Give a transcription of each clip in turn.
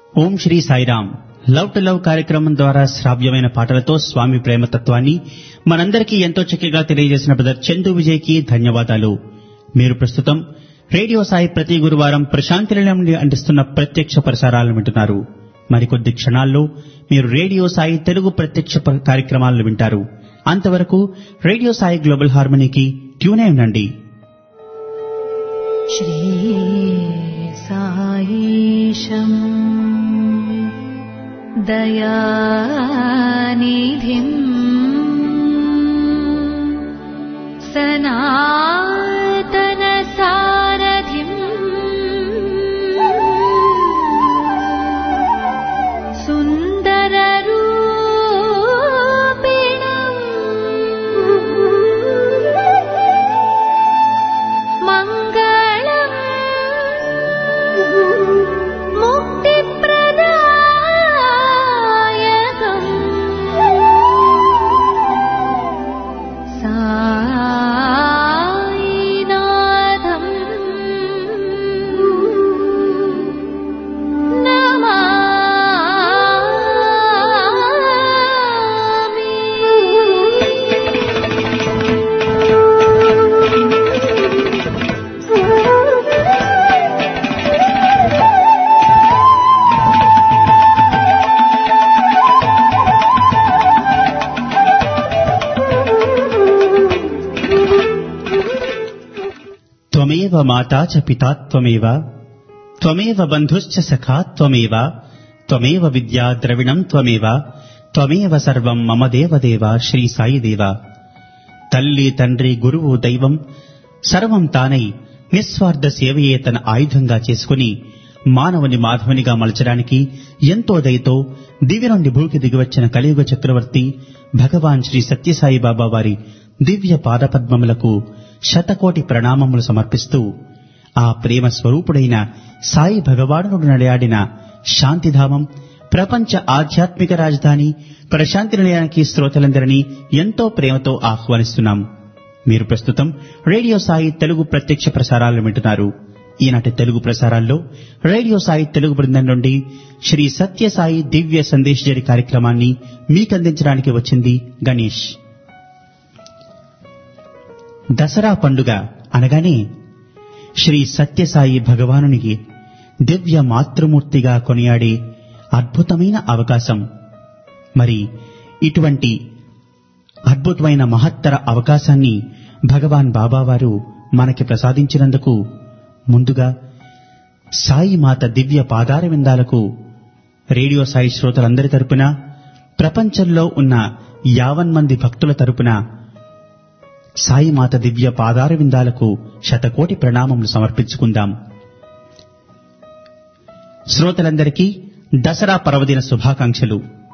Om Sri Sairam love to love కార్యక్రమం ద్వారా శ్రావ్యమైన పాటలతో స్వామి ప్రేమతత్వాన్ని మనందరికీ ఎంతో చక్కగా తెలియజేసిన బ్రదర్ చందు విజయ్కి ధన్యవాదాలు మీరు ప్రస్తుతం రేడియో సాయి ప్రతి గురువారం ప్రశాంతి నిలయం నుండి అందిస్తున్న ప్రత్యక్ష ప్రసారాలను వింటున్నారు మరికొద్ది క్షణాల్లో మీరు రేడియో సాయి తెలుగు ప్రత్యక్ష ప- కార్యక్రమాలను వింటారు అంతవరకు రేడియో సాయి గ్లోబల్ హార్మనీకి ట్యూన్ అయి ఉండండి श्रीसायीशम् दयानिधिम् सनातनसारथिम् सुन्दररूपिणम् मङ्गलम् मुक्तिप्रदायकम् सायिनाथम् త్వమేవ మాతా చ పితా త్వమేవ త్వమేవ బంధుశ్చ సఖా త్వమేవ త్వమేవ విద్యా ద్రవిణం త్వమేవ త్వమేవ సర్వం మమ దేవదేవ శ్రీ సాయి దేవ తల్లి తండ్రి గురువు దైవం సర్వం తానై నిస్వార్థ సేవయే తన ఆయుధంగా చేసుకుని మానవుని మాధవునిగా మలచడానికి ఎంతో దయతో దివ్య నుండి భూకి దిగివచ్చిన కలియుగ చక్రవర్తి భగవాన్ శ్రీ సత్యసాయి బాబా వారి దివ్య పాదపద్మములకు శతకోటి ప్రణామములు సమర్పిస్తూ ఆ ప్రేమ స్వరూపుడైన సాయి భగవానుడు నడయాడిన శాంతిధామం ప్రపంచ ఆధ్యాత్మిక రాజధాని ప్రశాంతి నిలయానికి శ్రోతలందరినీ ఎంతో ప్రేమతో ఆహ్వానిస్తున్నాం మీరు ప్రస్తుతం రేడియో సాయి తెలుగు ప్రత్యక్ష ప్రసారాలను వింటున్నారు ఈనాటి తెలుగు ప్రసారాల్లో రేడియో సాయి తెలుగు బృందం నుండి శ్రీ సత్య సాయి దివ్య సందేశ్ జరి కార్యక్రమాన్ని మీకందించడానికి వచ్చింది గణేష్ దసరా పండుగ అనగానే శ్రీ సత్యసాయి భగవానునికి దివ్య మాతృమూర్తిగా కొనియాడే అద్భుతమైన అవకాశం మరి ఇటువంటి అద్భుతమైన మహత్తర అవకాశాన్ని భగవాన్ బాబావారు మనకి ప్రసాదించినందుకు ముందుగా సాయి మాత దివ్య పాదార విందాలకు రేడియో సాయి శ్రోతలందరి తరపున ప్రపంచంలో ఉన్న యావన్ మంది భక్తుల తరపున సాయి మాత దివ్య పాదార విందాలకు శతకోటి ప్రణామములు సమర్పించుకుందాం శ్రోతలందరికీ దసరా పర్వదిన శుభాకాంక్షలు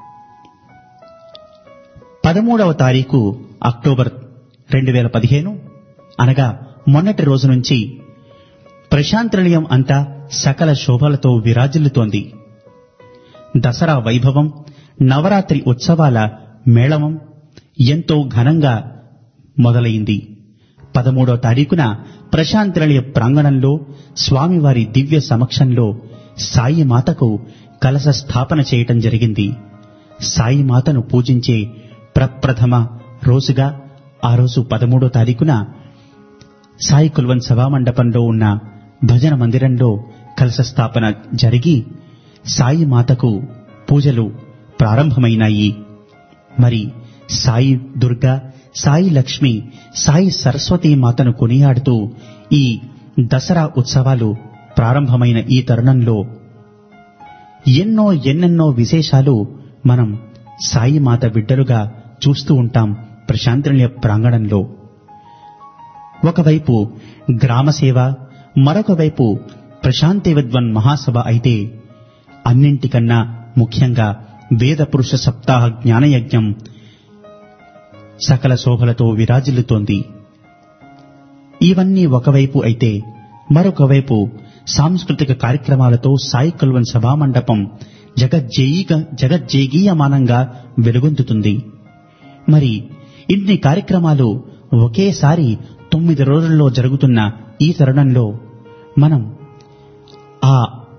పదమూడవ తారీఖు అక్టోబర్ రెండు వేల పదిహేను అనగా మొన్నటి రోజు నుంచి ప్రశాంత్ నిలయం అంతా సకల శోభలతో విరాజిల్లుతోంది దసరా వైభవం నవరాత్రి ఉత్సవాల మేళవం ఎంతో ఘనంగా మొదలైంది పదమూడో తారీఖున ప్రశాంత్ నిలయ ప్రాంగణంలో స్వామివారి దివ్య సమక్షంలో సాయి మాతకు కలశ స్థాపన చేయటం జరిగింది సాయి మాతను పూజించే ప్రప్రథమ రోజుగా ఆ రోజు పదమూడో తారీఖున సాయి కుల్వన్ సభామండపంలో ఉన్న భజన మందిరంలో కలశ స్థాపన జరిగి సాయి మాతకు పూజలు ప్రారంభమైనాయి మరి సాయి దుర్గా సాయి లక్ష్మి సాయి సరస్వతి మాతను కొనియాడుతూ ఈ దసరా ఉత్సవాలు ప్రారంభమైన ఈ తరుణంలో ఎన్నో ఎన్నెన్నో విశేషాలు మనం సాయి మాత బిడ్డలుగా చూస్తూ ఉంటాం ప్రశాంతనిలయ ప్రాంగణంలో ఒకవైపు గ్రామ సేవ మరొక వైపు ప్రశాంతి విద్వన్ మహాసభ అయితే అన్నింటికన్నా ముఖ్యంగా వేద పురుష సప్తాహ జ్ఞానయజ్ఞం సకల శోభలతో విరాజిల్లుతోంది ఇవన్నీ ఒకవైపు అయితే మరొక వైపు సాంస్కృతిక కార్యక్రమాలతో సాయి కుల్వన్ సభామండపం జగజ్జేయిక జగజ్జేగీయమానంగా వెలుగొందుతుంది మరి ఇన్ని కార్యక్రమాలు ఒకేసారి తొమ్మిది రోజుల్లో జరుగుతున్న ఈ తరుణంలో మనం ఆ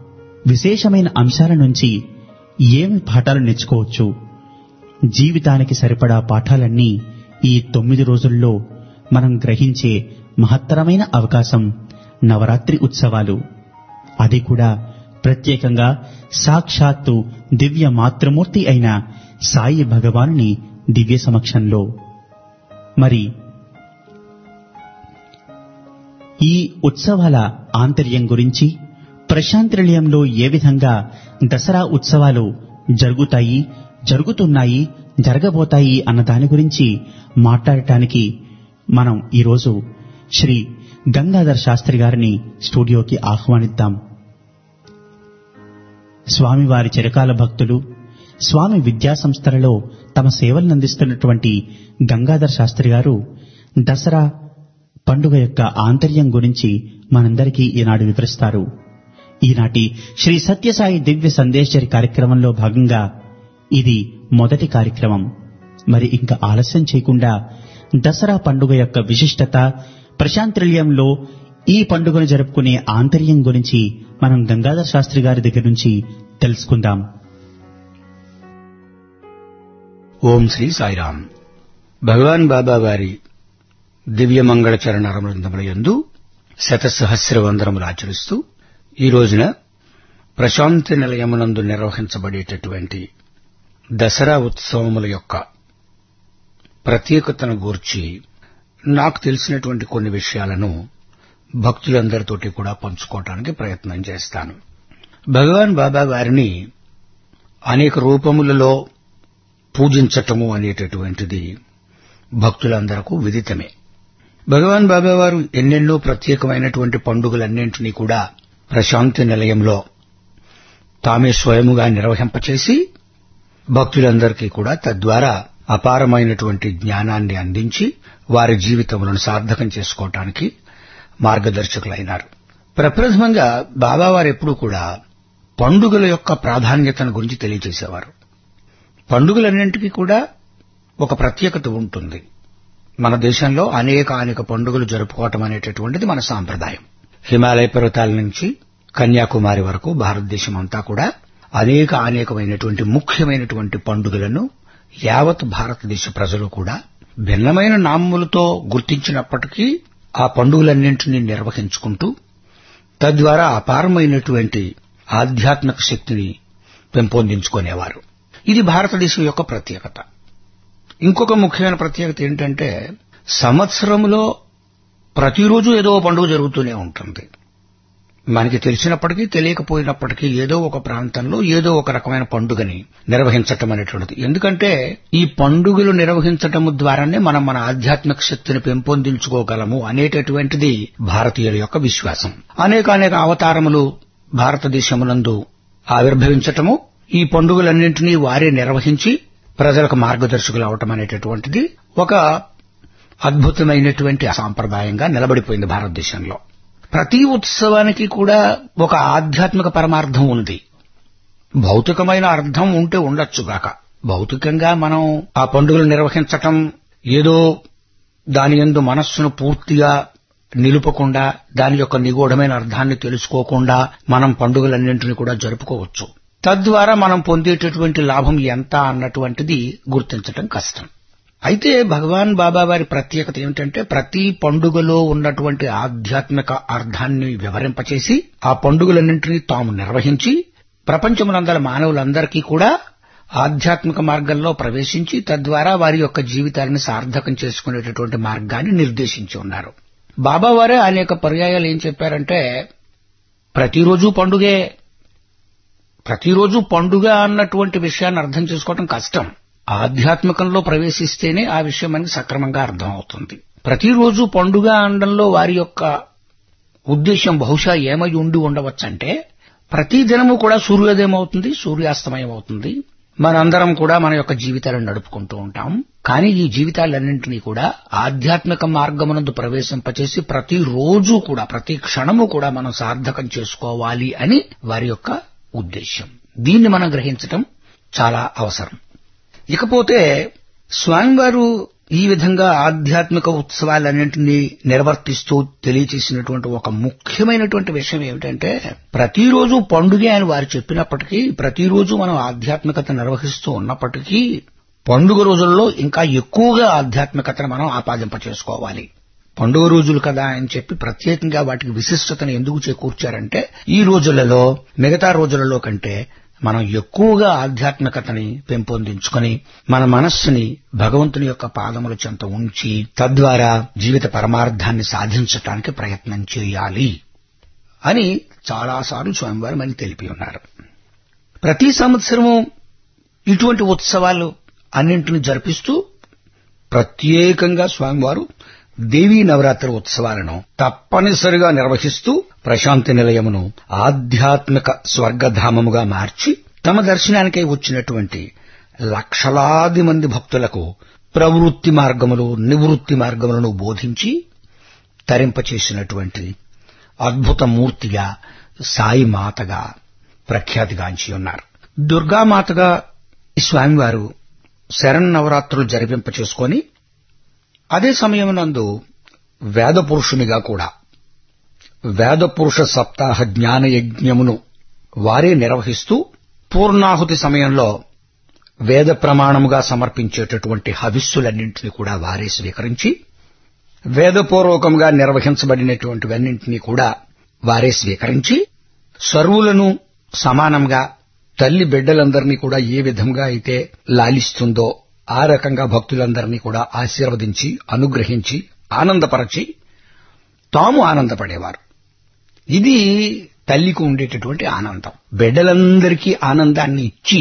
విశేషమైన అంశాల నుంచి ఏమి పాఠాలు నేర్చుకోవచ్చు జీవితానికి సరిపడా పాఠాలన్నీ ఈ తొమ్మిది రోజుల్లో మనం గ్రహించే మహత్తరమైన అవకాశం నవరాత్రి ఉత్సవాలు అది కూడా ప్రత్యేకంగా సాక్షాత్తు దివ్య మాతృమూర్తి అయిన సాయి భగవానుని దివ్య సమక్షంలో మరి ఈ ఉత్సవాల ఆంతర్యం గురించి ప్రశాంతి నిలయంలో ఏ విధంగా దసరా ఉత్సవాలు జరుగుతాయి జరుగుతున్నాయి జరగబోతాయి అన్న దాని గురించి మాట్లాడటానికి మనం ఈరోజు శ్రీ గంగాధర్ శాస్త్రి గారిని స్టూడియోకి ఆహ్వానిద్దాం స్వామివారి చిరకాల భక్తులు స్వామి విద్యా సంస్థలలో తమ సేవలను అందిస్తున్నటువంటి గంగాధర్ శాస్త్రి గారు దసరా పండుగ యొక్క ఆంతర్యం గురించి మనందరికీ ఈనాడు వివరిస్తారు ఈనాటి శ్రీ సత్యసాయి దివ్య సందేశరి కార్యక్రమంలో భాగంగా ఇది మొదటి కార్యక్రమం మరి ఇంకా ఆలస్యం చేయకుండా దసరా పండుగ యొక్క విశిష్టత ప్రశాంతిల్యంలో ఈ పండుగను జరుపుకునే ఆంతర్యం గురించి మనం గంగాధర్ శాస్త్రి గారి దగ్గర నుంచి తెలుసుకుందాం ఓం శ్రీ సాయిరాం భగవాన్ బాబా వారి దివ్యమంగళ చరణారమృందముల యందు శతసహస్ర వందనములు ఆచరిస్తూ ఈ రోజున ప్రశాంతి నిలయమునందు నిర్వహించబడేటటువంటి దసరా ఉత్సవముల యొక్క ప్రత్యేకతను గూర్చి నాకు తెలిసినటువంటి కొన్ని విషయాలను భక్తులందరితోటి కూడా పంచుకోవటానికి ప్రయత్నం చేస్తాను భగవాన్ బాబా వారిని అనేక రూపములలో పూజించటము అనేటటువంటిది భక్తులందరకు విదితమే భగవాన్ బాబా వారు ఎన్నెన్నో ప్రత్యేకమైనటువంటి పండుగలన్నింటినీ కూడా ప్రశాంతి నిలయంలో తామే స్వయముగా నిర్వహింపచేసి భక్తులందరికీ కూడా తద్వారా అపారమైనటువంటి జ్ఞానాన్ని అందించి వారి జీవితములను సార్థకం చేసుకోవటానికి మార్గదర్శకులైనారు ప్రప్రథమంగా బాబావారు ఎప్పుడూ కూడా పండుగల యొక్క ప్రాధాన్యతను గురించి తెలియజేసేవారు పండుగలన్నింటికీ కూడా ఒక ప్రత్యేకత ఉంటుంది మన దేశంలో అనేక అనేక పండుగలు జరుపుకోవటం అనేటటువంటిది మన సాంప్రదాయం హిమాలయ పర్వతాల నుంచి కన్యాకుమారి వరకు భారతదేశం అంతా కూడా అనేక అనేకమైనటువంటి ముఖ్యమైనటువంటి పండుగలను యావత్ భారతదేశ ప్రజలు కూడా భిన్నమైన నామములతో గుర్తించినప్పటికీ ఆ పండుగలన్నింటినీ నిర్వహించుకుంటూ తద్వారా అపారమైనటువంటి ఆధ్యాత్మిక శక్తిని పెంపొందించుకునేవారు ఇది భారతదేశం యొక్క ప్రత్యేకత ఇంకొక ముఖ్యమైన ప్రత్యేకత ఏంటంటే సంవత్సరంలో ప్రతిరోజు ఏదో ఒక పండుగ జరుగుతూనే ఉంటుంది మనకి తెలిసినప్పటికీ తెలియకపోయినప్పటికీ ఏదో ఒక ప్రాంతంలో ఏదో ఒక రకమైన పండుగని నిర్వహించటం అనేటువంటిది ఎందుకంటే ఈ పండుగలు నిర్వహించటం ద్వారానే మనం మన ఆధ్యాత్మిక శక్తిని పెంపొందించుకోగలము అనేటటువంటిది భారతీయుల యొక్క విశ్వాసం అనేక అనేక అవతారములు భారతదేశమునందు ఆవిర్భవించటము ఈ పండుగలన్నింటినీ వారే నిర్వహించి ప్రజలకు మార్గదర్శకులు అవటం అనేటటువంటిది ఒక అద్భుతమైనటువంటి సాంప్రదాయంగా నిలబడిపోయింది భారతదేశంలో ప్రతి ఉత్సవానికి కూడా ఒక ఆధ్యాత్మిక పరమార్థం ఉంది భౌతికమైన అర్థం ఉంటే ఉండొచ్చుగాక భౌతికంగా మనం ఆ పండుగలు నిర్వహించటం ఏదో దాని ఎందు మనస్సును పూర్తిగా నిలుపకుండా దాని యొక్క నిగూఢమైన అర్థాన్ని తెలుసుకోకుండా మనం పండుగలన్నింటినీ కూడా జరుపుకోవచ్చు తద్వారా మనం పొందేటటువంటి లాభం ఎంత అన్నటువంటిది గుర్తించటం కష్టం అయితే భగవాన్ బాబా వారి ప్రత్యేకత ఏమిటంటే ప్రతి పండుగలో ఉన్నటువంటి ఆధ్యాత్మిక అర్థాన్ని వివరింపచేసి ఆ పండుగలన్నింటినీ తాము నిర్వహించి ప్రపంచమునందల మానవులందరికీ కూడా ఆధ్యాత్మిక మార్గంలో ప్రవేశించి తద్వారా వారి యొక్క జీవితాలను సార్థకం చేసుకునేటటువంటి మార్గాన్ని నిర్దేశించి ఉన్నారు బాబా వారే అనేక పర్యాయాలు ఏం చెప్పారంటే ప్రతిరోజు పండుగే ప్రతిరోజు పండుగ అన్నటువంటి విషయాన్ని అర్థం చేసుకోవడం కష్టం ఆధ్యాత్మికంలో ప్రవేశిస్తేనే ఆ విషయం మనకి సక్రమంగా అర్థమవుతుంది ప్రతిరోజు పండుగ అనడంలో వారి యొక్క ఉద్దేశం బహుశా ఏమై ఉండి ఉండవచ్చంటే ప్రతి దినము కూడా సూర్యోదయం అవుతుంది సూర్యాస్తమయం అవుతుంది మనందరం కూడా మన యొక్క జీవితాలను నడుపుకుంటూ ఉంటాం కానీ ఈ జీవితాలన్నింటినీ కూడా ఆధ్యాత్మిక మార్గమునందు ప్రవేశింపచేసి ప్రతి రోజు కూడా ప్రతి క్షణము కూడా మనం సార్థకం చేసుకోవాలి అని వారి యొక్క ఉద్దేశ్యం దీన్ని మనం గ్రహించటం చాలా అవసరం ఇకపోతే స్వామివారు ఈ విధంగా ఆధ్యాత్మిక ఉత్సవాలన్నింటినీ నిర్వర్తిస్తూ తెలియచేసినటువంటి ఒక ముఖ్యమైనటువంటి విషయం ఏమిటంటే ప్రతిరోజు పండుగే అని వారు చెప్పినప్పటికీ ప్రతిరోజు మనం ఆధ్యాత్మికత నిర్వహిస్తూ ఉన్నప్పటికీ పండుగ రోజుల్లో ఇంకా ఎక్కువగా ఆధ్యాత్మికతను మనం ఆపాదింప చేసుకోవాలి పండుగ రోజులు కదా అని చెప్పి ప్రత్యేకంగా వాటికి విశిష్టతను ఎందుకు చేకూర్చారంటే ఈ రోజులలో మిగతా రోజులలో కంటే మనం ఎక్కువగా ఆధ్యాత్మికతని పెంపొందించుకొని మన మనస్సుని భగవంతుని యొక్క పాదముల చెంత ఉంచి తద్వారా జీవిత పరమార్థాన్ని సాధించటానికి ప్రయత్నం చేయాలి అని చాలాసార్లు స్వామివారు మనకి తెలిపి ఉన్నారు ప్రతి సంవత్సరము ఇటువంటి ఉత్సవాలు అన్నింటిని జరిపిస్తూ ప్రత్యేకంగా స్వామివారు దేవీ నవరాత్రి ఉత్సవాలను తప్పనిసరిగా నిర్వహిస్తూ ప్రశాంతి నిలయమును ఆధ్యాత్మిక స్వర్గధామముగా మార్చి తమ దర్శనానికై వచ్చినటువంటి లక్షలాది మంది భక్తులకు ప్రవృత్తి మార్గములు నివృత్తి మార్గములను బోధించి తరింపచేసినటువంటి అద్భుత మూర్తిగా సాయి మాతగా ప్రఖ్యాతిగాంచి ఉన్నారు దుర్గామాతగా ఈ స్వామివారు శరన్నవరాత్రులు జరిపింప చేసుకొని అదే సమయమునందు వేద పురుషునిగా కూడా వేద పురుష సప్తాహ జ్ఞాన యజ్ఞమును వారే నిర్వహిస్తూ పూర్ణాహుతి సమయంలో వేద ప్రమాణముగా సమర్పించేటటువంటి హవిస్సులన్నింటినీ కూడా వారే స్వీకరించి వేదపూర్వకంగా నిర్వహించబడినటువంటివన్నింటినీ కూడా వారే స్వీకరించి సర్వులను సమానంగా తల్లి బిడ్డలందరినీ కూడా ఏ విధంగా అయితే లాలిస్తుందో ఆ రకంగా భక్తులందరినీ కూడా ఆశీర్వదించి అనుగ్రహించి ఆనందపరచి తాము ఆనందపడేవారు ఇది తల్లికి ఉండేటటువంటి ఆనందం బిడ్డలందరికీ ఆనందాన్ని ఇచ్చి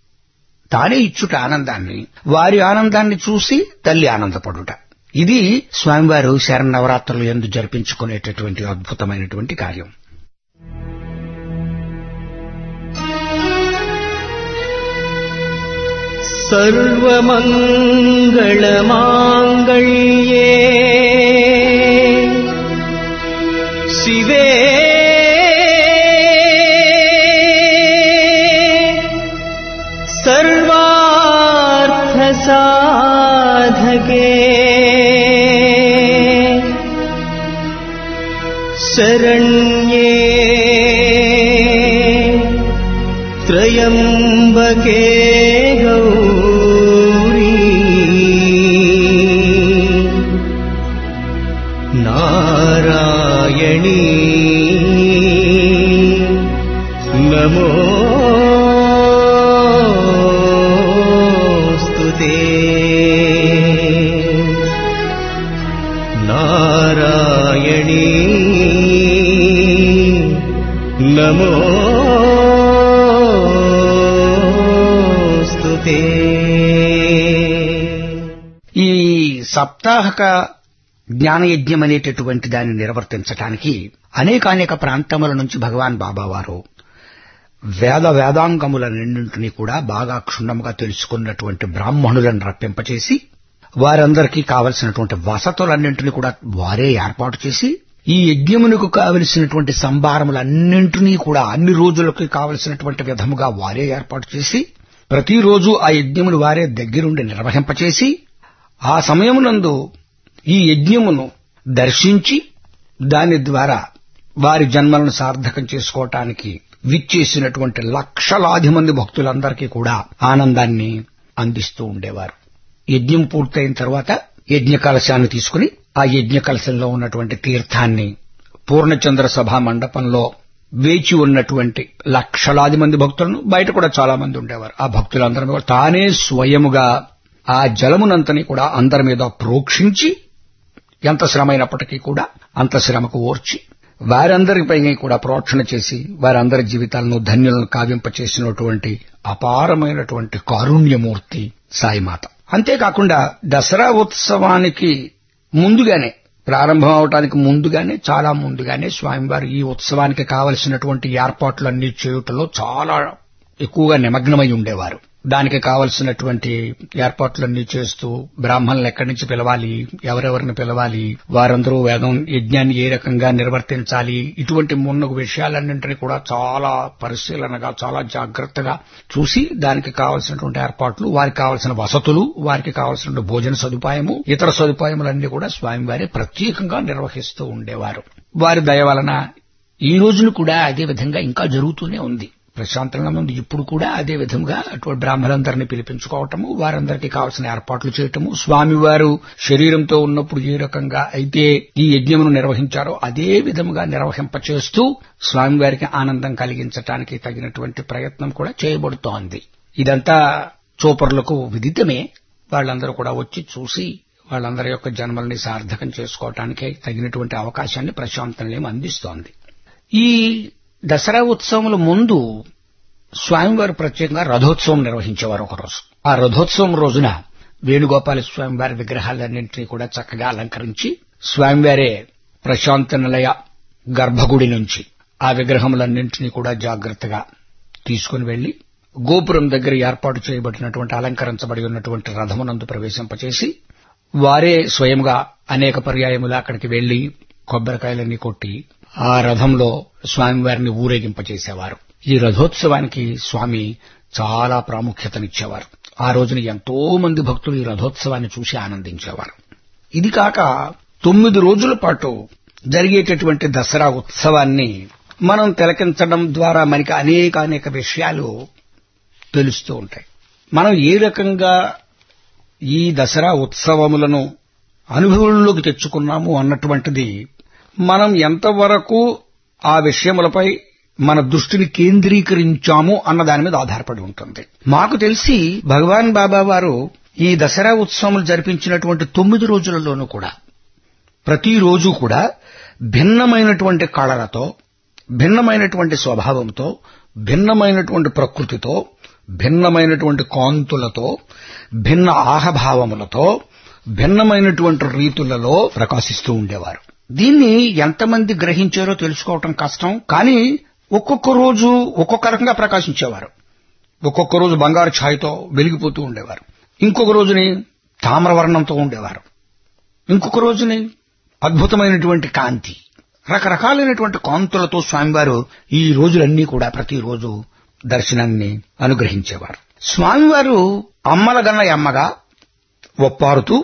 తానే ఇచ్చుట ఆనందాన్ని వారి ఆనందాన్ని చూసి తల్లి ఆనందపడుట ఇది స్వామివారు శరన్నవరాత్రులు ఎందు జరిపించుకునేటటువంటి అద్భుతమైనటువంటి కార్యం सर्वमङ्गलमाङ्गल्ये शिवे सर्वार्थसाधके शरण्ये त्र्यम्बके गौरी नारायणी नमोऽस्तु ते नारायणी नमोऽस्तु ते ఈ సప్తాహక జ్ఞానయజ్ఞం అనేటటువంటి దాన్ని నిర్వర్తించటానికి అనేకానేక ప్రాంతముల నుంచి భగవాన్ బాబావారు వేద వేదాంగములన్నింటినీ కూడా బాగా క్షుణ్ణముగా తెలుసుకున్నటువంటి బ్రాహ్మణులను రప్పింపచేసి వారందరికీ కావలసినటువంటి వసతులన్నింటినీ కూడా వారే ఏర్పాటు చేసి ఈ యజ్ఞమునకు కావలసినటువంటి సంభారములన్నింటినీ కూడా అన్ని రోజులకు కావలసినటువంటి విధముగా వారే ఏర్పాటు చేసి ప్రతిరోజు ఆ యజ్ఞమును వారే దగ్గరుండి నిర్వహింపచేసి ఆ సమయమునందు ఈ యజ్ఞమును దర్శించి దాని ద్వారా వారి జన్మలను సార్థకం చేసుకోవటానికి విచ్చేసినటువంటి లక్షలాది మంది భక్తులందరికీ కూడా ఆనందాన్ని అందిస్తూ ఉండేవారు యజ్ఞం పూర్తయిన తర్వాత యజ్ఞ కలశాన్ని తీసుకుని ఆ యజ్ఞ కలశంలో ఉన్నటువంటి తీర్థాన్ని పూర్ణచంద్ర సభా మండపంలో వేచి ఉన్నటువంటి లక్షలాది మంది భక్తులను బయట కూడా చాలా మంది ఉండేవారు ఆ భక్తులందరూ కూడా తానే స్వయముగా ఆ జలమునంతని కూడా అందరి మీద ప్రోక్షించి ఎంత శ్రమైనప్పటికీ కూడా అంత శ్రమకు ఓర్చి వారందరిపై కూడా ప్రోక్షణ చేసి వారందరి జీవితాలను ధన్యులను కావింపచేసినటువంటి అపారమైనటువంటి కారుణ్యమూర్తి సాయిమాత అంతేకాకుండా దసరా ఉత్సవానికి ముందుగానే ప్రారంభం అవటానికి ముందుగానే చాలా ముందుగానే స్వామివారు ఈ ఉత్సవానికి కావలసినటువంటి ఏర్పాట్లన్నీ చేయుటలో చాలా ఎక్కువగా నిమగ్నమై ఉండేవారు దానికి కావలసినటువంటి ఏర్పాట్లన్నీ చేస్తూ బ్రాహ్మణులు ఎక్కడి నుంచి పిలవాలి ఎవరెవరిని పిలవాలి వారందరూ వేదం యజ్ఞాన్ని ఏ రకంగా నిర్వర్తించాలి ఇటువంటి మున్నగు విషయాలన్నింటినీ కూడా చాలా పరిశీలనగా చాలా జాగ్రత్తగా చూసి దానికి కావలసినటువంటి ఏర్పాట్లు వారికి కావలసిన వసతులు వారికి కావలసిన భోజన సదుపాయము ఇతర సదుపాయములన్నీ కూడా స్వామివారి ప్రత్యేకంగా నిర్వహిస్తూ ఉండేవారు వారి దయ వలన ఈ రోజును కూడా అదే విధంగా ఇంకా జరుగుతూనే ఉంది ప్రశాంతంగా ఉంది ఇప్పుడు కూడా అదే విధంగా అటువంటి బ్రాహ్మణులందరినీ పిలిపించుకోవటము వారందరికీ కావాల్సిన ఏర్పాట్లు చేయటము స్వామివారు శరీరంతో ఉన్నప్పుడు ఏ రకంగా అయితే ఈ యజ్ఞమును నిర్వహించారో అదే విధముగా నిర్వహింపచేస్తూ స్వామివారికి ఆనందం కలిగించటానికి తగినటువంటి ప్రయత్నం కూడా చేయబడుతోంది ఇదంతా చూపరులకు విదితమే వాళ్ళందరూ కూడా వచ్చి చూసి వాళ్ళందరి యొక్క జన్మల్ని సార్థకం చేసుకోవటానికి తగినటువంటి అవకాశాన్ని ప్రశాంతంగా అందిస్తోంది ఈ దసరా ఉత్సవముల ముందు స్వామివారు ప్రత్యేకంగా రథోత్సవం నిర్వహించేవారు ఒకరోజు ఆ రథోత్సవం రోజున వేణుగోపాల స్వామివారి విగ్రహాలన్నింటినీ కూడా చక్కగా అలంకరించి స్వామివారే ప్రశాంత నిలయ గర్భగుడి నుంచి ఆ విగ్రహములన్నింటినీ కూడా జాగ్రత్తగా తీసుకుని వెళ్లి గోపురం దగ్గర ఏర్పాటు చేయబడినటువంటి అలంకరించబడి ఉన్నటువంటి రథమునందు ప్రవేశింపచేసి వారే స్వయంగా అనేక పర్యాయములు అక్కడికి వెళ్లి కొబ్బరికాయలన్నీ కొట్టి ఆ రథంలో స్వామివారిని ఊరేగింపచేసేవారు ఈ రథోత్సవానికి స్వామి చాలా ప్రాముఖ్యతనిచ్చేవారు ఆ రోజున ఎంతో మంది భక్తులు ఈ రథోత్సవాన్ని చూసి ఆనందించేవారు ఇది కాక తొమ్మిది రోజుల పాటు జరిగేటటువంటి దసరా ఉత్సవాన్ని మనం తిలకించడం ద్వారా మనకి అనేక అనేక విషయాలు తెలుస్తూ ఉంటాయి మనం ఏ రకంగా ఈ దసరా ఉత్సవములను అనుభవంలోకి తెచ్చుకున్నాము అన్నటువంటిది మనం ఎంతవరకు ఆ విషయములపై మన దృష్టిని కేంద్రీకరించాము అన్న దాని మీద ఆధారపడి ఉంటుంది మాకు తెలిసి భగవాన్ బాబా వారు ఈ దసరా ఉత్సవములు జరిపించినటువంటి తొమ్మిది రోజులలోనూ కూడా ప్రతిరోజు కూడా భిన్నమైనటువంటి కళలతో భిన్నమైనటువంటి స్వభావంతో భిన్నమైనటువంటి ప్రకృతితో భిన్నమైనటువంటి కాంతులతో భిన్న ఆహభావములతో భిన్నమైనటువంటి రీతులలో ప్రకాశిస్తూ ఉండేవారు దీన్ని ఎంతమంది గ్రహించారో తెలుసుకోవటం కష్టం కానీ ఒక్కొక్క రోజు ఒక్కొక్క రకంగా ప్రకాశించేవారు ఒక్కొక్క రోజు బంగారు ఛాయతో వెలిగిపోతూ ఉండేవారు ఇంకొక రోజుని తామ్రవర్ణంతో ఉండేవారు ఇంకొక రోజుని అద్భుతమైనటువంటి కాంతి రకరకాలైనటువంటి కాంతులతో స్వామివారు ఈ రోజులన్నీ కూడా ప్రతిరోజు దర్శనాన్ని అనుగ్రహించేవారు స్వామివారు అమ్మల గన్న అమ్మగా ఒప్పారుతూ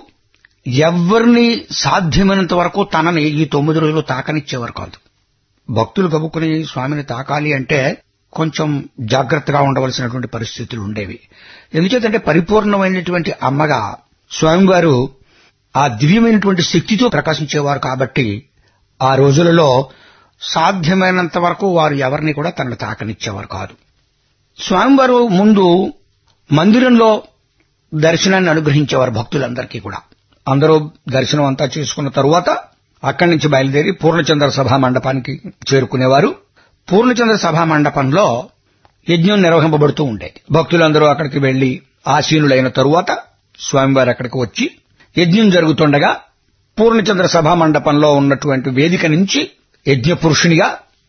ఎవరిని సాధ్యమైనంత వరకు తనని ఈ తొమ్మిది రోజులు తాకనిచ్చేవారు కాదు భక్తులు కబుక్కుని స్వామిని తాకాలి అంటే కొంచెం జాగ్రత్తగా ఉండవలసినటువంటి పరిస్థితులు ఉండేవి ఎందుచేతంటే పరిపూర్ణమైనటువంటి అమ్మగా స్వామివారు ఆ దివ్యమైనటువంటి శక్తితో ప్రకాశించేవారు కాబట్టి ఆ రోజులలో సాధ్యమైనంత వరకు వారు ఎవరిని కూడా తనను తాకనిచ్చేవారు కాదు స్వామివారు ముందు మందిరంలో దర్శనాన్ని అనుగ్రహించేవారు భక్తులందరికీ కూడా అందరూ దర్శనం అంతా చేసుకున్న తరువాత అక్కడి నుంచి బయలుదేరి పూర్ణచంద్ర సభా మండపానికి చేరుకునేవారు పూర్ణచంద్ర సభా మండపంలో యజ్ఞం నిర్వహింపబడుతూ ఉండేది భక్తులందరూ అక్కడికి వెళ్లి ఆసీనులైన తరువాత స్వామివారు అక్కడికి వచ్చి యజ్ఞం జరుగుతుండగా పూర్ణచంద్ర సభా మండపంలో ఉన్నటువంటి వేదిక నుంచి యజ్ఞ పురుషునిగా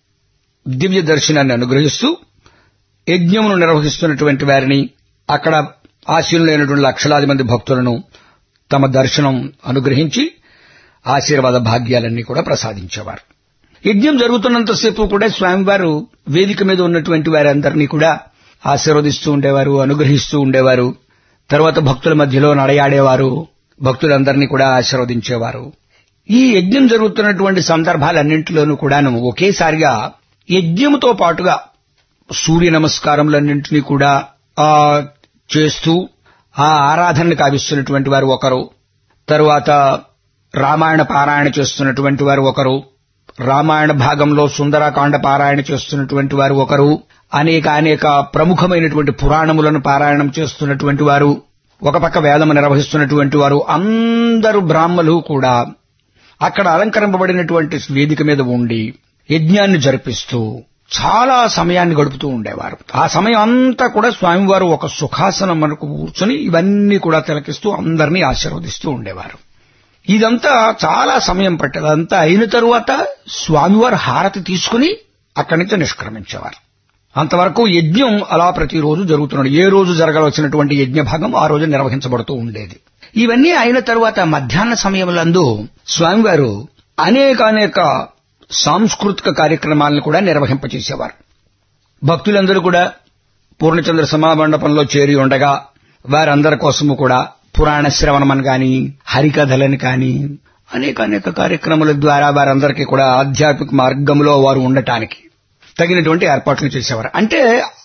దివ్య దర్శనాన్ని అనుగ్రహిస్తూ యజ్ఞమును నిర్వహిస్తున్నటువంటి వారిని అక్కడ ఆశీనులైనటువంటి లక్షలాది మంది భక్తులను తమ దర్శనం అనుగ్రహించి ఆశీర్వాద భాగ్యాలన్నీ కూడా ప్రసాదించేవారు యజ్ఞం జరుగుతున్నంతసేపు కూడా స్వామివారు వేదిక మీద ఉన్నటువంటి వారందరినీ కూడా ఆశీర్వదిస్తూ ఉండేవారు అనుగ్రహిస్తూ ఉండేవారు తర్వాత భక్తుల మధ్యలో నడయాడేవారు భక్తులందరినీ కూడా ఆశీర్వదించేవారు ఈ యజ్ఞం జరుగుతున్నటువంటి సందర్భాలన్నింటిలోనూ కూడాను ఒకేసారిగా యజ్ఞముతో పాటుగా సూర్య నమస్కారములన్నింటినీ కూడా ఆ చేస్తూ ఆ ఆరాధనను కావిస్తున్నటువంటి వారు ఒకరు తరువాత రామాయణ పారాయణ చేస్తున్నటువంటి వారు ఒకరు రామాయణ భాగంలో సుందరకాండ పారాయణ చేస్తున్నటువంటి వారు ఒకరు అనేక అనేక ప్రముఖమైనటువంటి పురాణములను పారాయణం చేస్తున్నటువంటి వారు ఒక పక్క వేదము నిర్వహిస్తున్నటువంటి వారు అందరు బ్రాహ్మలు కూడా అక్కడ అలంకరింపబడినటువంటి వేదిక మీద ఉండి యజ్ఞాన్ని జరిపిస్తూ చాలా సమయాన్ని గడుపుతూ ఉండేవారు ఆ సమయం అంతా కూడా స్వామివారు ఒక సుఖాసనం మనకు కూర్చొని ఇవన్నీ కూడా తిలకిస్తూ అందరినీ ఆశీర్వదిస్తూ ఉండేవారు ఇదంతా చాలా సమయం పట్టేది అదంతా అయిన తరువాత స్వామివారు హారతి తీసుకుని అక్కడి నుంచి నిష్క్రమించేవారు అంతవరకు యజ్ఞం అలా ప్రతిరోజు జరుగుతున్నాడు ఏ రోజు జరగవలసినటువంటి యజ్ఞ భాగం ఆ రోజు నిర్వహించబడుతూ ఉండేది ఇవన్నీ అయిన తరువాత మధ్యాహ్న సమయములందు స్వామివారు అనేక అనేక సాంస్కృతిక కార్యక్రమాలను కూడా నిర్వహింపచేసేవారు భక్తులందరూ కూడా పూర్ణచంద్ర సమామండపంలో చేరి ఉండగా వారందరి కోసము కూడా పురాణ శ్రవణమని గాని హరికథలని కాని అనేక అనేక కార్యక్రమాల ద్వారా వారందరికీ కూడా ఆధ్యాత్మిక మార్గంలో వారు ఉండటానికి తగినటువంటి ఏర్పాట్లు చేసేవారు అంటే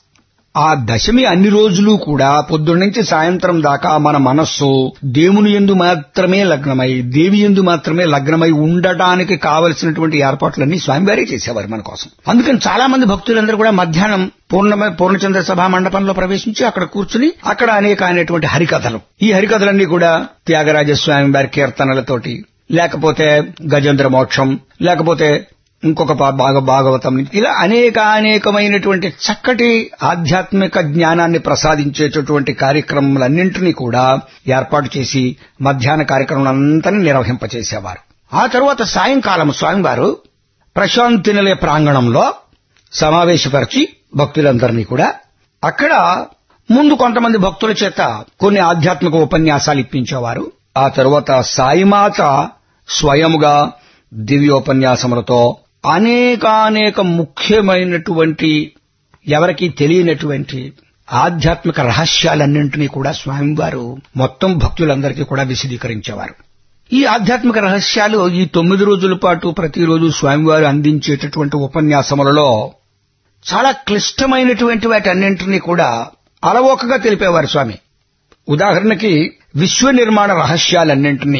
ఆ దశమి అన్ని రోజులు కూడా పొద్దున్న నుంచి సాయంత్రం దాకా మన మనస్సు దేవుని ఎందు మాత్రమే లగ్నమై దేవి ఎందు మాత్రమే లగ్నమై ఉండటానికి కావలసినటువంటి ఏర్పాట్లన్నీ స్వామివారే చేసేవారు మన కోసం అందుకని చాలా మంది భక్తులందరూ కూడా మధ్యాహ్నం పూర్ణమ పూర్ణచంద్ర సభా మండపంలో ప్రవేశించి అక్కడ కూర్చుని అక్కడ అనేక అనేటువంటి హరికథలు ఈ హరికథలన్నీ కూడా త్యాగరాజ స్వామి వారి కీర్తనలతోటి లేకపోతే గజేంద్ర మోక్షం లేకపోతే ఇంకొక పా- భాగ భాగవతం నుంచి ఇలా అనేక అనేకమైనటువంటి చక్కటి ఆధ్యాత్మిక జ్ఞానాన్ని ప్రసాదించేటటువంటి కార్యక్రమాలన్నింటినీ కూడా ఏర్పాటు చేసి మధ్యాహ్న కార్యక్రమాలంతా నిర్వహింపచేసేవారు ఆ తరువాత సాయంకాలం స్వామివారు ప్రశాంతి నిలయ ప్రాంగణంలో సమావేశపరిచి భక్తులందరినీ కూడా అక్కడ ముందు కొంతమంది భక్తుల చేత కొన్ని ఆధ్యాత్మిక ఉపన్యాసాలు ఇప్పించేవారు ఆ తరువాత సాయిమాత స్వయముగా దివ్యోపన్యాసములతో అనేకానేక ముఖ్యమైనటువంటి ఎవరికీ తెలియనటువంటి ఆధ్యాత్మిక రహస్యాలన్నింటినీ కూడా స్వామివారు మొత్తం భక్తులందరికీ కూడా విశదీకరించేవారు ఈ ఆధ్యాత్మిక రహస్యాలు ఈ తొమ్మిది రోజుల పాటు ప్రతిరోజు స్వామివారు అందించేటటువంటి ఉపన్యాసములలో చాలా క్లిష్టమైనటువంటి వాటన్నింటినీ కూడా అలవోకగా తెలిపేవారు స్వామి ఉదాహరణకి విశ్వ నిర్మాణ రహస్యాలన్నింటినీ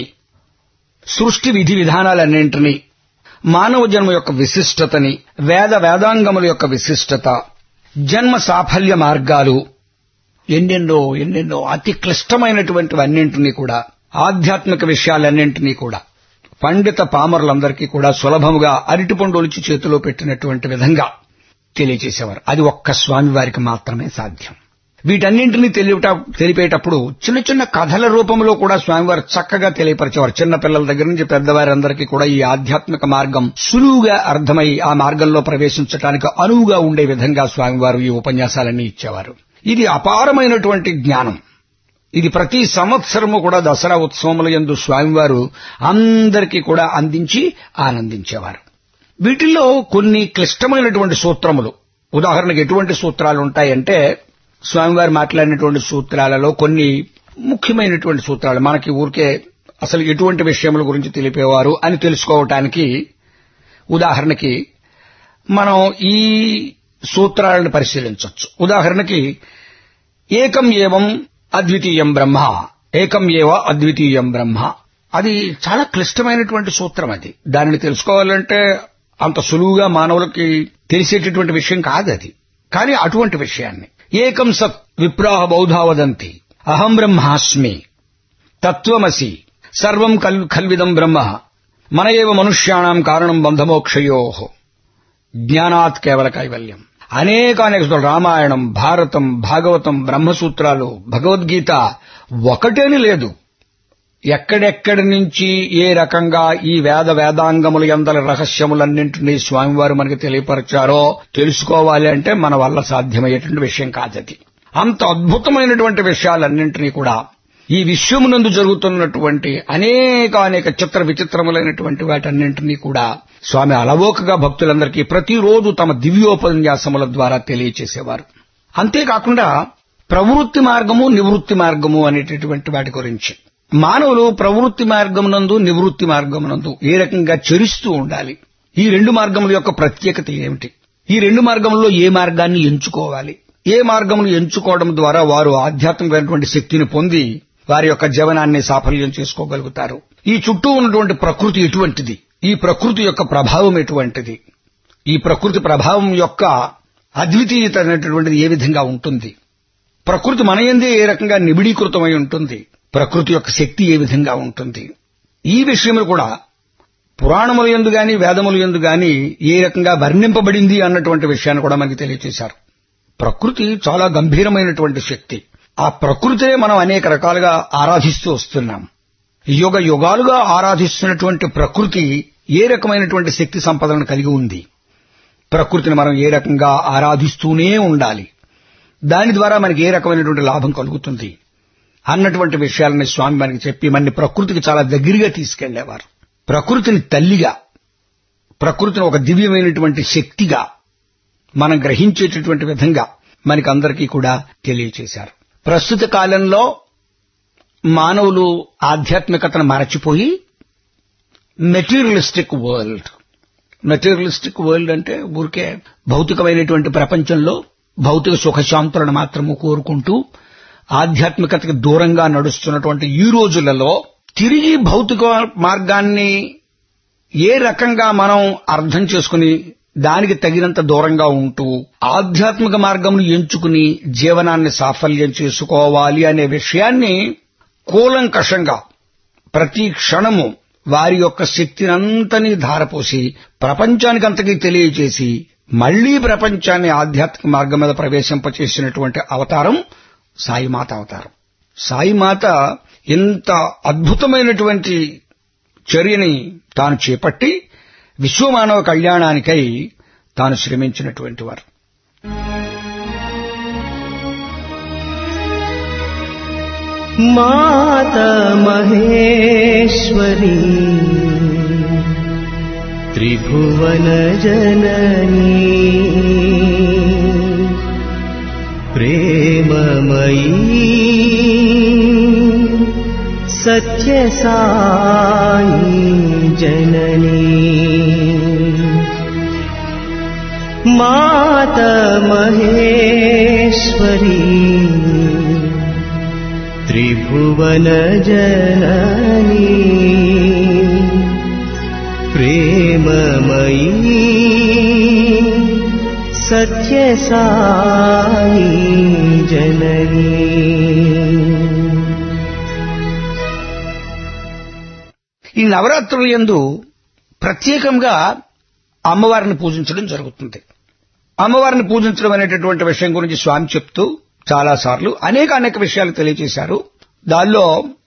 సృష్టి విధి విధానాలన్నింటినీ మానవ జన్మ యొక్క విశిష్టతని వేద వేదాంగముల యొక్క విశిష్టత జన్మ సాఫల్య మార్గాలు ఎన్నెన్నో ఎన్నెన్నో అతి క్లిష్టమైనటువంటివన్నింటినీ కూడా ఆధ్యాత్మిక విషయాలన్నింటినీ కూడా పండిత పామరులందరికీ కూడా సులభముగా అరటిపండు ఒలిచి చేతిలో పెట్టినటువంటి విధంగా తెలియచేసేవారు అది ఒక్క స్వామి వారికి మాత్రమే సాధ్యం వీటన్నింటినీ తెలియట తెలిపేటప్పుడు చిన్న చిన్న కథల రూపంలో కూడా స్వామివారు చక్కగా తెలియపరిచేవారు చిన్న పిల్లల దగ్గర నుంచి పెద్దవారందరికీ కూడా ఈ ఆధ్యాత్మిక మార్గం సులువుగా అర్థమై ఆ మార్గంలో ప్రవేశించడానికి అనువుగా ఉండే విధంగా స్వామివారు ఈ ఉపన్యాసాలన్నీ ఇచ్చేవారు ఇది అపారమైనటువంటి జ్ఞానం ఇది ప్రతి సంవత్సరము కూడా దసరా ఉత్సవముల యందు స్వామివారు అందరికీ కూడా అందించి ఆనందించేవారు వీటిల్లో కొన్ని క్లిష్టమైనటువంటి సూత్రములు ఉదాహరణకు ఎటువంటి సూత్రాలు ఉంటాయంటే స్వామివారు మాట్లాడినటువంటి సూత్రాలలో కొన్ని ముఖ్యమైనటువంటి సూత్రాలు మనకి ఊరికే అసలు ఎటువంటి విషయముల గురించి తెలిపేవారు అని తెలుసుకోవటానికి ఉదాహరణకి మనం ఈ సూత్రాలను పరిశీలించవచ్చు ఉదాహరణకి ఏకం ఏవం అద్వితీయం బ్రహ్మ ఏకం ఏవ అద్వితీయం బ్రహ్మ అది చాలా క్లిష్టమైనటువంటి సూత్రం అది దానిని తెలుసుకోవాలంటే అంత సులువుగా మానవులకి తెలిసేటటువంటి విషయం కాదు అది కానీ అటువంటి విషయాన్ని ఏకం సత్ విప్రాహ బౌధా వదంతి అహం బ్రహ్మాస్మి తత్వమసి సర్వం కల్ ఖల్విదం బ్రహ్మ మన ఏవ మనుష్యాణం కారణం బంధమోక్షయో జ్ఞానాత్ కేవల కైవల్యం అనేక అనేక సూత్రాలు, రామాయణం భారతం భాగవతం బ్రహ్మసూత్రాలు భగవద్గీత ఒకటేని లేదు ఎక్కడెక్కడి నుంచి ఏ రకంగా ఈ వేద వేదాంగముల ఎందల రహస్యములన్నింటినీ స్వామివారు మనకి తెలియపరిచారో తెలుసుకోవాలి అంటే మన వల్ల సాధ్యమయ్యేటువంటి విషయం కాదది అంత అద్భుతమైనటువంటి విషయాలన్నింటినీ కూడా ఈ విశ్వమునందు జరుగుతున్నటువంటి అనేక అనేక చిత్ర విచిత్రములైనటువంటి వాటన్నింటినీ కూడా స్వామి అలవోకగా భక్తులందరికీ ప్రతిరోజు తమ దివ్యోపన్యాసముల ద్వారా తెలియచేసేవారు అంతేకాకుండా ప్రవృత్తి మార్గము నివృత్తి మార్గము అనేటటువంటి వాటి గురించి మానవులు ప్రవృత్తి మార్గమునందు నివృత్తి మార్గమునందు ఏ రకంగా చరిస్తూ ఉండాలి ఈ రెండు మార్గముల యొక్క ప్రత్యేకత ఏమిటి ఈ రెండు మార్గముల్లో ఏ మార్గాన్ని ఎంచుకోవాలి ఏ మార్గమును ఎంచుకోవడం ద్వారా వారు ఆధ్యాత్మికమైనటువంటి శక్తిని పొంది వారి యొక్క జీవనాన్ని సాఫల్యం చేసుకోగలుగుతారు ఈ చుట్టూ ఉన్నటువంటి ప్రకృతి ఎటువంటిది ఈ ప్రకృతి యొక్క ప్రభావం ఎటువంటిది ఈ ప్రకృతి ప్రభావం యొక్క అద్వితీయత అనేటటువంటిది ఏ విధంగా ఉంటుంది ప్రకృతి మన యందే ఏ రకంగా నిబిడీకృతమై ఉంటుంది ప్రకృతి యొక్క శక్తి ఏ విధంగా ఉంటుంది ఈ విషయములు కూడా పురాణముల యందు గాని వేదముల యందు గాని ఏ రకంగా వర్ణింపబడింది అన్నటువంటి విషయాన్ని కూడా మనకి తెలియచేశారు ప్రకృతి చాలా గంభీరమైనటువంటి శక్తి ఆ ప్రకృతినే మనం అనేక రకాలుగా ఆరాధిస్తూ వస్తున్నాం యుగ యుగాలుగా ఆరాధిస్తున్నటువంటి ప్రకృతి ఏ రకమైనటువంటి శక్తి సంపదలను కలిగి ఉంది ప్రకృతిని మనం ఏ రకంగా ఆరాధిస్తూనే ఉండాలి దాని ద్వారా మనకి ఏ రకమైనటువంటి లాభం కలుగుతుంది అన్నటువంటి విషయాలని స్వామి మనకి చెప్పి మన ప్రకృతికి చాలా దగ్గరగా తీసుకెళ్లేవారు ప్రకృతిని తల్లిగా ప్రకృతిని ఒక దివ్యమైనటువంటి శక్తిగా మనం గ్రహించేటటువంటి విధంగా మనకందరికీ కూడా తెలియచేశారు ప్రస్తుత కాలంలో మానవులు ఆధ్యాత్మికతను మరచిపోయి మెటీరియలిస్టిక్ వరల్డ్ మెటీరియలిస్టిక్ వరల్డ్ అంటే ఊరికే భౌతికమైనటువంటి ప్రపంచంలో భౌతిక సుఖశాంతులను మాత్రము కోరుకుంటూ ఆధ్యాత్మికతకు దూరంగా నడుస్తున్నటువంటి ఈ రోజులలో తిరిగి భౌతిక మార్గాన్ని ఏ రకంగా మనం అర్థం చేసుకుని దానికి తగినంత దూరంగా ఉంటూ ఆధ్యాత్మిక మార్గమును ఎంచుకుని జీవనాన్ని సాఫల్యం చేసుకోవాలి అనే విషయాన్ని కూలంకషంగా ప్రతి క్షణము వారి యొక్క శక్తినంతని ధారపోసి ప్రపంచానికంతకీ తెలియజేసి మళ్లీ ప్రపంచాన్ని ఆధ్యాత్మిక మార్గం మీద ప్రవేశింపచేసినటువంటి అవతారం సాయిమాత అవతారం సాయిమాత ఇంత అద్భుతమైనటువంటి చర్యని తాను చేపట్టి విశ్వమానవ కళ్యాణానికై తాను శ్రమించినటువంటి వారు మాత మహేశ్వరి త్రిభువన జననీ ప్రేమమయీ సత్యసాయి జననీ మాత మహేశ్వరీ त्रिभुवन जननी प्रेममयी सत्यसाई जननी ఈ నవరాత్రుల యందు ప్రత్యేకంగా అమ్మవారిని పూజించడం జరుగుతుంది అమ్మవారిని పూజించడం అనేటటువంటి విషయం గురించి స్వామి చెప్తూ చాలాసార్లు అనేక అనేక విషయాలు తెలియజేశారు దానిలో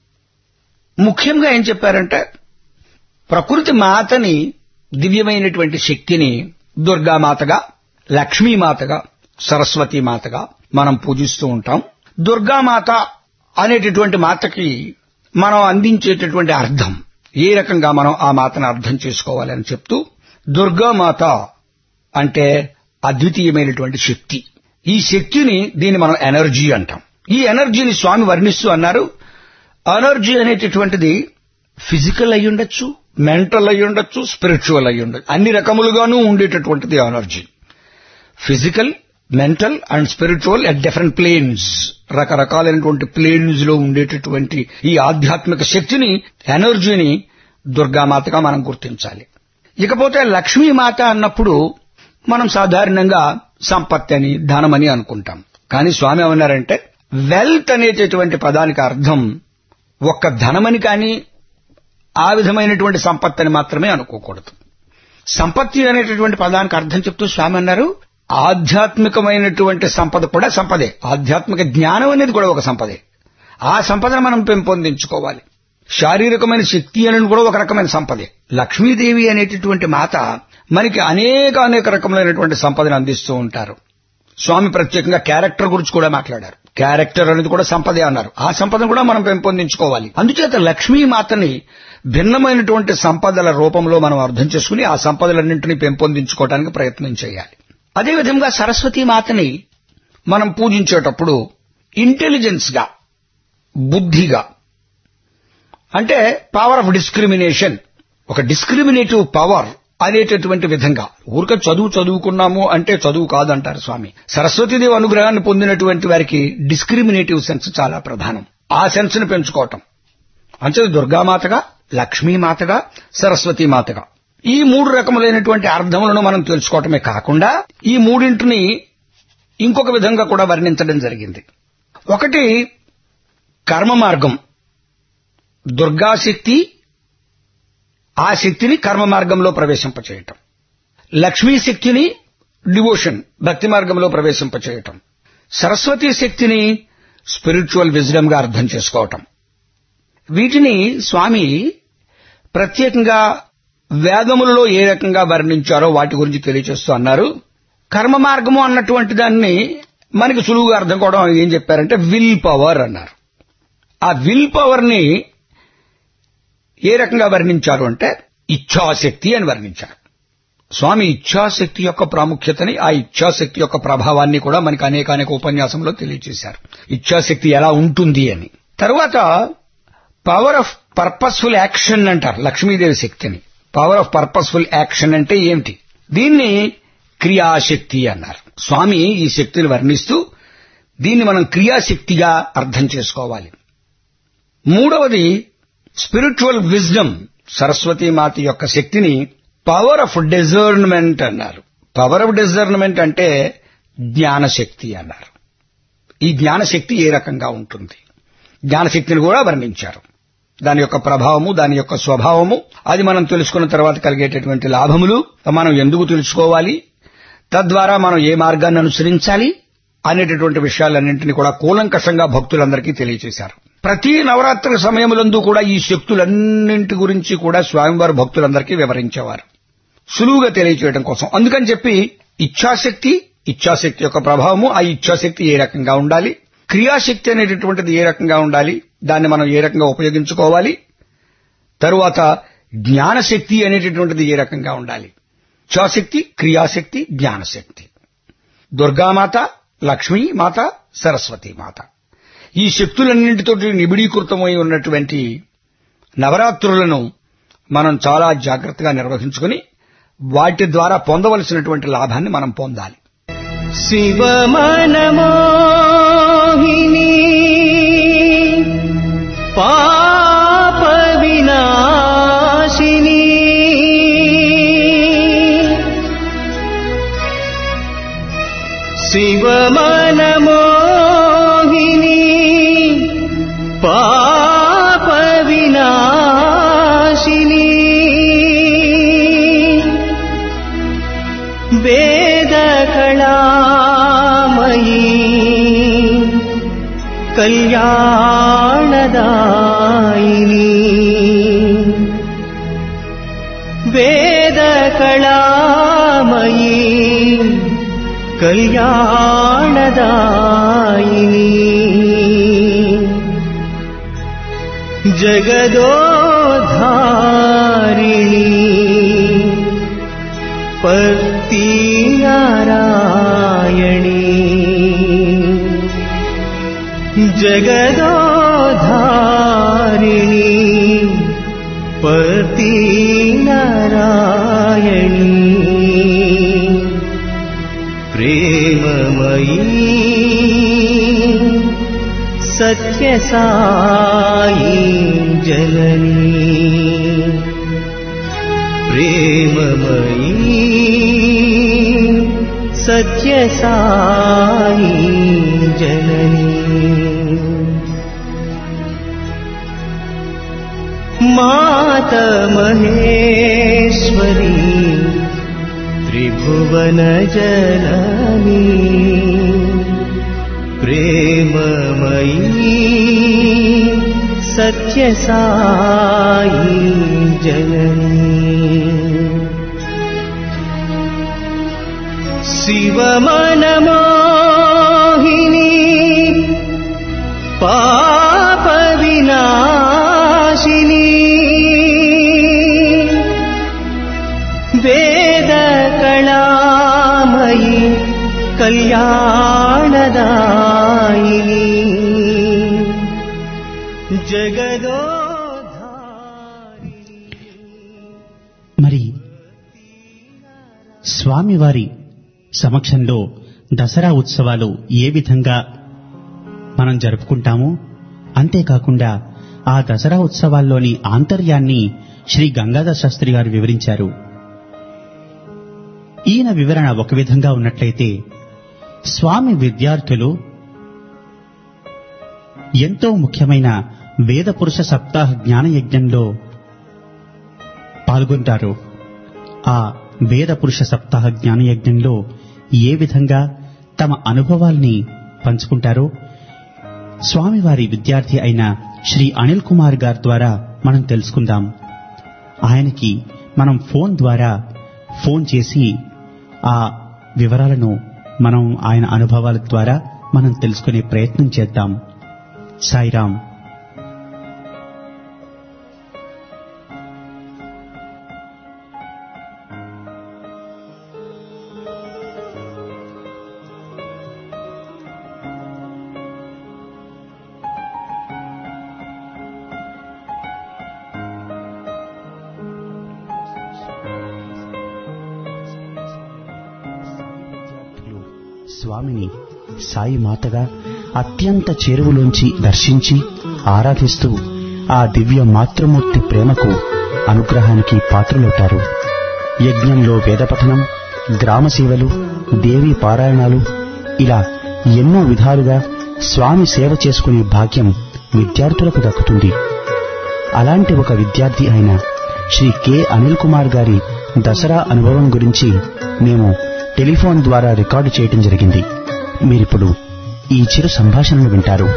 ముఖ్యంగా ఏం చెప్పారంటే ప్రకృతి మాతని దివ్యమైనటువంటి శక్తిని దుర్గామాతగా లక్ష్మీమాతగా సరస్వతీ మాతగా మనం పూజిస్తూ ఉంటాం దుర్గామాత అనేటటువంటి మాతకి మనం అందించేటటువంటి అర్థం ఏ రకంగా మనం ఆ మాతను అర్థం చేసుకోవాలని చెప్తూ దుర్గామాత అంటే అద్వితీయమైనటువంటి శక్తి ఈ శక్తిని దీన్ని మనం ఎనర్జీ అంటాం ఈ ఎనర్జీని స్వామి వర్ణిస్తూ అన్నారు ఎనర్జీ అనేటటువంటిది ఫిజికల్ అయి ఉండొచ్చు మెంటల్ అయి ఉండొచ్చు స్పిరిచువల్ అయి ఉండొచ్చు అన్ని రకములుగానూ ఉండేటటువంటిది energy physical mental and spiritual at different planes రకరకాలైనటువంటి ప్లేన్స్ లో ఉండేటటువంటి ఈ ఆధ్యాత్మిక శక్తిని ఎనర్జీని దుర్గామాతగా మనం గుర్తించాలి ఇకపోతే లక్ష్మీమాత అన్నప్పుడు మనం సాధారణంగా సంపత్తి అని ధనమని అనుకుంటాం కానీ స్వామి ఏమన్నారంటే వెల్త్ అనేటటువంటి పదానికి అర్థం ఒక్క ధనమని కానీ ఆ విధమైనటువంటి సంపత్తిని మాత్రమే అనుకోకూడదు సంపత్తి అనేటటువంటి పదానికి అర్థం చెప్తూ స్వామి అన్నారు ఆధ్యాత్మికమైనటువంటి సంపద కూడా సంపదే ఆధ్యాత్మిక జ్ఞానం అనేది కూడా ఒక సంపదే ఆ సంపదను మనం పెంపొందించుకోవాలి శారీరకమైన శక్తి అనేది కూడా ఒక రకమైన సంపదే లక్ష్మీదేవి అనేటటువంటి మాత మనకి అనేక అనేక రకములైనటువంటి సంపదను అందిస్తూ ఉంటారు స్వామి ప్రత్యేకంగా క్యారెక్టర్ గురించి కూడా మాట్లాడారు క్యారెక్టర్ అనేది కూడా సంపదే అన్నారు ఆ సంపదను కూడా మనం పెంపొందించుకోవాలి అందుచేత లక్ష్మీమాతని భిన్నమైనటువంటి సంపదల రూపంలో మనం అర్థం చేసుకుని ఆ సంపదలన్నింటినీ పెంపొందించుకోవడానికి ప్రయత్నం చేయాలి అదేవిధంగా సరస్వతీ మాతని మనం పూజించేటప్పుడు ఇంటెలిజెన్స్ గా బుద్ధిగా అంటే పవర్ ఆఫ్ డిస్క్రిమినేషన్ ఒక డిస్క్రిమినేటివ్ పవర్ అనేటటువంటి విధంగా ఊరిక చదువు చదువుకున్నాము అంటే చదువు కాదంటారు స్వామి సరస్వతీదేవి అనుగ్రహాన్ని పొందినటువంటి వారికి డిస్క్రిమినేటివ్ సెన్స్ చాలా ప్రధానం ఆ సెన్స్ ను పెంచుకోవటం అంటే దుర్గామాతగా లక్ష్మీమాతగా సరస్వతీమాతగా ఈ మూడు రకములైనటువంటి అర్థములను మనం తెలుసుకోవటమే కాకుండా ఈ మూడింటిని ఇంకొక విధంగా కూడా వర్ణించడం జరిగింది ఒకటి కర్మ మార్గం దుర్గాశక్తి ఆ శక్తిని కర్మ మార్గంలో ప్రవేశింపచేయటం లక్ష్మీ శక్తిని డివోషన్ భక్తి మార్గంలో ప్రవేశింపచేయటం సరస్వతీ శక్తిని స్పిరిచువల్ విజ్డమ్ గా అర్థం చేసుకోవటం వీటిని స్వామి ప్రత్యేకంగా వేదములలో ఏ రకంగా వర్ణించారో వాటి గురించి తెలియచేస్తూ అన్నారు కర్మ మార్గము అన్నటువంటి దాన్ని మనకి సులువుగా అర్థం కావడం ఏం చెప్పారంటే విల్ పవర్ అన్నారు ఆ విల్ పవర్ ని ఏ రకంగా వర్ణించారు అంటే ఇచ్ఛాశక్తి అని వర్ణించారు స్వామి ఇచ్ఛాశక్తి యొక్క ప్రాముఖ్యతని ఆ ఇచ్ఛాశక్తి యొక్క ప్రభావాన్ని కూడా మనకి అనేక అనేక ఉపన్యాసంలో తెలియజేశారు ఇచ్ఛాశక్తి ఎలా ఉంటుంది అని తర్వాత పవర్ ఆఫ్ పర్పస్ఫుల్ యాక్షన్ అంటారు లక్ష్మీదేవి శక్తిని పవర్ ఆఫ్ పర్పస్ఫుల్ యాక్షన్ అంటే ఏమిటి దీన్ని క్రియాశక్తి అన్నారు స్వామి ఈ శక్తిని వర్ణిస్తూ దీన్ని మనం క్రియాశక్తిగా అర్థం చేసుకోవాలి మూడవది స్పిరిచువల్ విజ్డమ్ సరస్వతీ మాత యొక్క శక్తిని పవర్ ఆఫ్ డిజర్న్మెంట్ అన్నారు పవర్ ఆఫ్ డిజర్న్మెంట్ అంటే జ్ఞానశక్తి అన్నారు ఈ జ్ఞానశక్తి ఏ రకంగా ఉంటుంది జ్ఞానశక్తిని కూడా వర్ణించారు దాని యొక్క ప్రభావము దాని యొక్క స్వభావము అది మనం తెలుసుకున్న తర్వాత కలిగేటటువంటి లాభములు మనం ఎందుకు తెలుసుకోవాలి తద్వారా మనం ఏ మార్గాన్ని అనుసరించాలి అనేటటువంటి విషయాలన్నింటినీ కూడా కూలంకషంగా భక్తులందరికీ తెలియజేశారు ప్రతి నవరాత్రి సమయములందు కూడా ఈ శక్తులన్నింటి గురించి కూడా స్వామివారు భక్తులందరికీ వివరించేవారు సులువుగా తెలియచేయడం కోసం అందుకని చెప్పి ఇచ్ఛాశక్తి ఇచ్ఛాశక్తి యొక్క ప్రభావము ఆ ఇచ్ఛాశక్తి ఏ రకంగా ఉండాలి క్రియాశక్తి అనేటటువంటిది ఏ రకంగా ఉండాలి దాన్ని మనం ఏ రకంగా ఉపయోగించుకోవాలి తరువాత జ్ఞానశక్తి అనేటటువంటిది ఏ రకంగా ఉండాలి ఇచ్ఛాశక్తి క్రియాశక్తి జ్ఞానశక్తి దుర్గామాత లక్ష్మీ మాత సరస్వతి మాత ఈ శక్తులన్నింటితోటి నిబిడీకృతమై ఉన్నటువంటి నవరాత్రులను మనం చాలా జాగ్రత్తగా నిర్వహించుకుని వాటి ద్వారా పొందవలసినటువంటి లాభాన్ని మనం పొందాలి శివమనమోహిని పాప వినాశిని శివమనమోహిని పాప వినాశిని वेदकलामयी कल्याणदायिनी वेदकलामयी कल्याणदायिनी जगदोधारिणी पर्ति नारायणी जगदोधारिणी पर्ति नारायणी प्रेममयी सत्यसाई जननी प्रेममयी सत्यसाई जननी मातमहेश्वरी त्रिभुवनजननी प्रेममयी सत्यसाई जननी शिवमनमोहिनी पापविनाशिनी वेदकलामयी कल्याणदायिनी जगदोधारिणी మరి స్వామివారి సమక్షంలో దసరా ఉత్సవాలు ఏ విధంగా మనం జరుపుకుంటామో అంతేకాకుండా ఆ దసరా ఉత్సవాల్లోని ఆంతర్యాన్ని శ్రీ గంగాధర శాస్త్రి గారు వివరించారు ఈయన వివరణ ఒక విధంగా ఉన్నట్లయితే స్వామి విద్యార్థులు ఎంతో ముఖ్యమైన వేద పురుష సప్తాహ జ్ఞాన యజ్ఞంలో పాల్గొంటారు ఆ వేద పురుష సప్తాహ జ్ఞాన యజ్ఞంలో ఏ విధంగా తమ అనుభవాల్ని పంచుకుంటారో స్వామివారి విద్యార్థి అయిన శ్రీ అనిల్ కుమార్ గారి ద్వారా మనం తెలుసుకుందాం ఆయనకి మనం ఫోన్ ద్వారా ఫోన్ చేసి ఆ వివరాలను మనం ఆయన అనుభవాల ద్వారా మనం తెలుసుకునే ప్రయత్నం చేద్దాం సాయిరాం స్వామిని సాయి మాతగా అత్యంత చేరువలోంచి దర్శించి ఆరాధిస్తూ ఆ దివ్య మాతృమూర్తి ప్రేమకు అనుగ్రహానికి పాత్రులవుతారు యజ్ఞంలో వేదపఠనం గ్రామ సేవలు దేవీ పారాయణాలు ఇలా ఎన్నో విధాలుగా స్వామి సేవ చేసుకునే భాగ్యం విద్యార్థులకు దక్కుతుంది అలాంటి ఒక విద్యార్థి అయిన శ్రీ కె అనిల్ కుమార్ గారి దసరా అనుభవం గురించి మేము టెలిఫోన్ ద్వారా రికార్డు చేయటం జరిగింది మీరిప్పుడు ఈ చిరు సంభాషణను వింటారు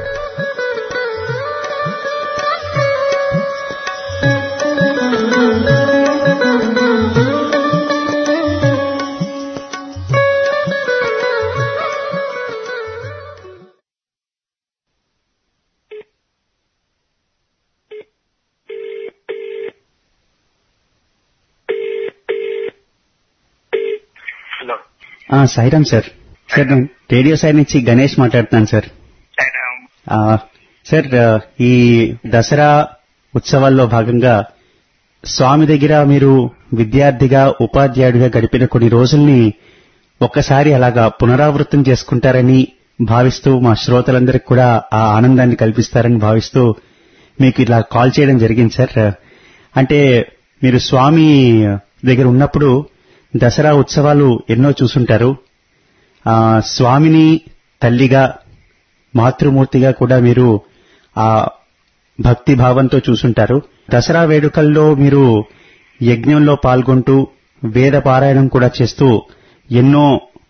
హలో ఆ, సాయిరామ్ సార్ సార్ నేను రేడియో సైడ్ నుంచి గణేష్ మాట్లాడుతున్నాను సార్ సాయిరామ్ ఆ, సార్ ఆ, ఈ దసరా ఉత్సవాల్లో భాగంగా స్వామి దగ్గర మీరు విద్యార్థిగా ఉపాధ్యాయుడిగా గడిపిన కొన్ని రోజుల్ని ఒక్కసారి అలాగా పునరావృతం చేసుకుంటారని భావిస్తూ మా శ్రోతలందరికీ కూడా ఆ ఆనందాన్ని కల్పిస్తారని భావిస్తూ మీకు ఇలా కాల్ చేయడం జరిగింది సార్ అంటే మీరు స్వామి దగ్గర ఉన్నప్పుడు దసరా ఉత్సవాలు ఎన్నో చూసుంటారు ఆ స్వామిని తల్లిగా మాతృమూర్తిగా కూడా మీరు ఆ భక్తి భావంతో చూసుంటారు దసరా వేడుకల్లో మీరు యజ్ఞంలో పాల్గొంటూ వేద పారాయణం కూడా చేస్తూ ఎన్నో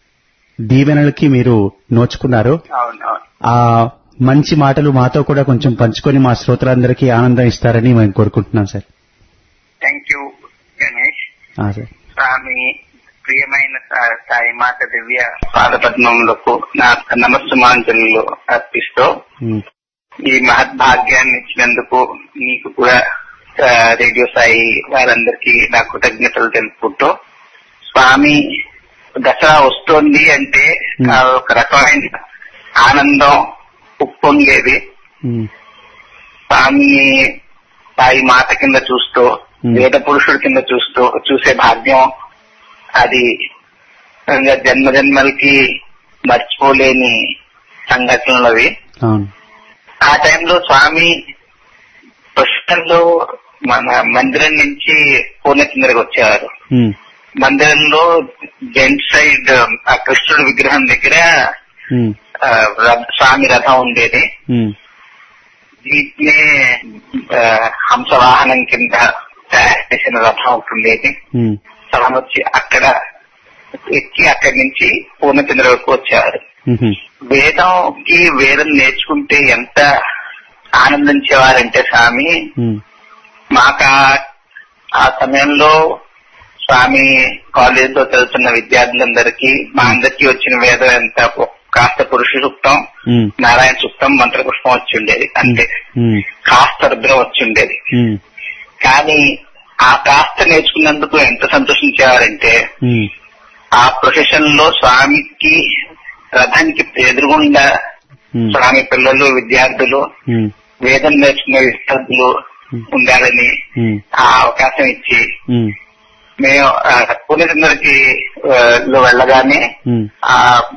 దీవెనలకి మీరు నోచుకున్నారు అవును అవును ఆ మంచి మాటలు మాతో కూడా కొంచెం పంచుకొని మా శ్రోతలందరికీ ఆనందం ఇస్తారని మేము కోరుకుంటున్నాం సార్ థ్యాంక్ యూ గణేష్ ఆ, సార్ స్వామి ప్రియమైన సా- సాయి మాత దివ్య పాదపద్మములకు నా నమస్సుమాంజలు అర్పిస్తూ ఉమ్, ఈ మహద్భాగ్యాన్ని ఇచ్చినందుకు నీకు కూడా ఆ, రేడియో సాయి వారందరికీ నా కృతజ్ఞతలు తెలుపుకుంటూ స్వామి దసరా వస్తోంది అంటే Hmm. ఆ ఒక రకమైన ఆనందం ఉప్పొంగేది ఉమ్, స్వామిని సాయి మాత కింద చూస్తూ Hmm. వేద పురుషుడి కింద చూస్తూ చూసే భాగ్యం అది ఇంకా జన్మ జన్మలకి మర్చిపోలేని సంఘటనలు అవి అవును ఆ టైంలో స్వామి ప్రస్తుతంలో మన మందిరం నుంచి పూర్ణ కిందకి వచ్చేవారు ఉమ్, మందిరంలో జెంట్ సైడ్ ఆ కృష్ణుడి విగ్రహం దగ్గర ఉమ్, ఆ, రథ- స్వామి రథం ఉండేది ఉమ్, వీటినే ఆ, హంసవాహనం కింద తయారు చేసిన రథం ఒకటి ఉండేది ఉమ్, స్వామి వచ్చి అక్కడ ఎక్కి అక్కడి నుంచి పూర్ణచంద్ర వరకు వచ్చేవారు ఉహు, వేదంకి వేదం నేర్చుకుంటే ఎంత ఆనందించేవారంటే స్వామి ఉమ్, మాకు ఆ- ఆ సమయంలో స్వామి కాలేజ్ లో చదువుతున్న విద్యార్థులందరికీ మా అందరికీ వచ్చిన వేదం ఎంత కాస్త పురుష సూక్తం ఉమ్, నారాయణ సూక్తం మంత్రపుష్పం వచ్చి ఉండేది అంతే ఉమ్, కాస్త రుద్రం వచ్చి ఉండేది ఉమ్, కానీ ఆ కాస్త నేర్చుకున్నందుకు ఎంత సంతోషించేవారంటే ఉమ్, ఆ ప్రొఫెషన్ లో స్వామికి రథానికి ఎదురుగుండా ఉమ్, స్వామి పిల్లలు విద్యార్థులు ఉమ్, వేదం నేర్చుకునే విద్యార్థులు ఉండాలని ఉమ్, ఆ అవకాశం ఇచ్చి ఉమ్, మేము పుణ్యచంద్రకి లో వెళ్ళగానే ఉమ్, ఆ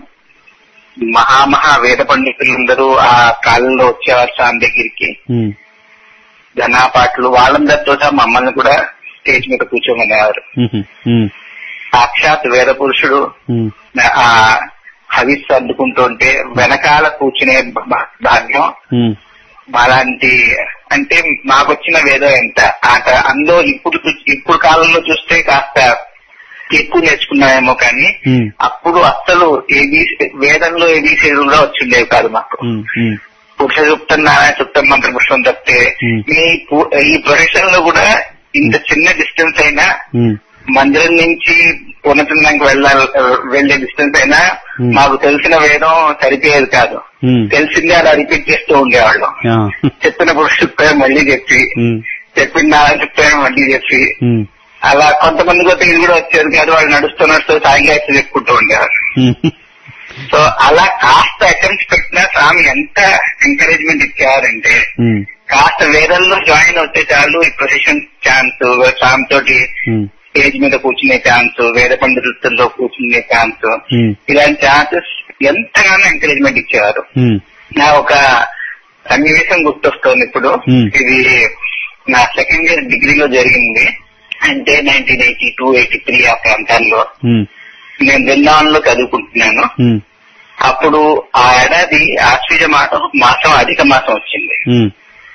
మహామహా వేద పండితులందరూ ఆ కాలంలో వచ్చేవారు స్వామి దగ్గరికి ఉమ్, ఘనాపాట్లు వాళ్ళందరితో సహా మమ్మల్ని కూడా స్టేజ్ మీద కూర్చోమనేవారు ఉహు, ఉమ్, సాక్షాత్ వేద పురుషుడు ఉమ్, ఆ హవిస్సు అందుకుంటుంటే వెనకాల కూర్చునే భా- భాగ్యం ఉమ్, అలాంటి అంటే మాకొచ్చిన వేదం ఎంత ఆట అందులో ఇప్పుడు ఇప్పుడు కాలంలో చూస్తే కాస్త ఎక్కువ నేర్చుకున్నామేమో కానీ ఉమ్, అప్పుడు అసలు ఏబీ వేదంలో ఏబీసీలు కూడా వచ్చిండేవి కాదు మాకు ఉమ్, ఉమ్, పురుష సూక్తం నారాయణ సూక్తం మంత్ర పుష్పం తప్పితే Hmm. మీ పు- ఈ ప్రొఫెషన్ లో కూడా ఇంత చిన్న డిస్టెన్స్ అయినా ఉమ్, మందిరం నుంచి పూర్ణచంద్రానికి వెళ్ళాలి వెళ్లే డిస్టెన్స్ అయినా Hmm. మాకు తెలిసిన వేదం సరిపోయేది కాదు ఉమ్, తెలిసిందే అలా రిపీట్ చేస్తూ ఉండేవాళ్ళం ఆ, చెప్పినప్పుడు చెప్పారు మళ్ళీ చెప్పి ఉమ్, చెప్పిందా చెప్పారు మళ్ళీ చెప్పి ఉమ్, అలా కొంతమంది కొత్త ఇది కూడా వచ్చేది కాదు వాళ్ళు నడుస్తూ నడుస్తూ సాయంకాలం చెప్పుకుంటూ ఉండేవారు ఉమ్, సో అలా కాస్త అటెంప్ట్స్ పెట్టినా స్వామి ఎంత ఎంకరేజ్మెంట్ ఇచ్చారంటే ఉమ్, కాస్త వేదల్లో జాయిన్ అవుతే చాలు ఈ ప్రొఫెషన్ ఛాన్స్ స్వామి తోటి ఉమ్, స్టేజ్ మీద కూర్చునే ఛాన్స్ వేద పండితులతో కూర్చునే ఛాన్స్ ఉమ్, ఇలాంటి ఛాన్సెస్ ఎంతగానో ఎంకరేజ్మెంట్ ఇచ్చేవారు ఉమ్, నా ఒక సన్నివేశం గుర్తొస్తోంది ఇప్పుడు Hmm. ఇది నా సెకండ్ ఇయర్ డిగ్రీలో జరిగింది అంటే nineteen eighty two eighty three ఆ ప్రాంతాల్లో ఉమ్, నేను బృందావనంలో చదువుకుంటున్నాను ఉమ్, అప్పుడు ఆ ఏడాది ఆశ్వీజ మాసం మాసం అధిక మాసం వచ్చింది ఉమ్,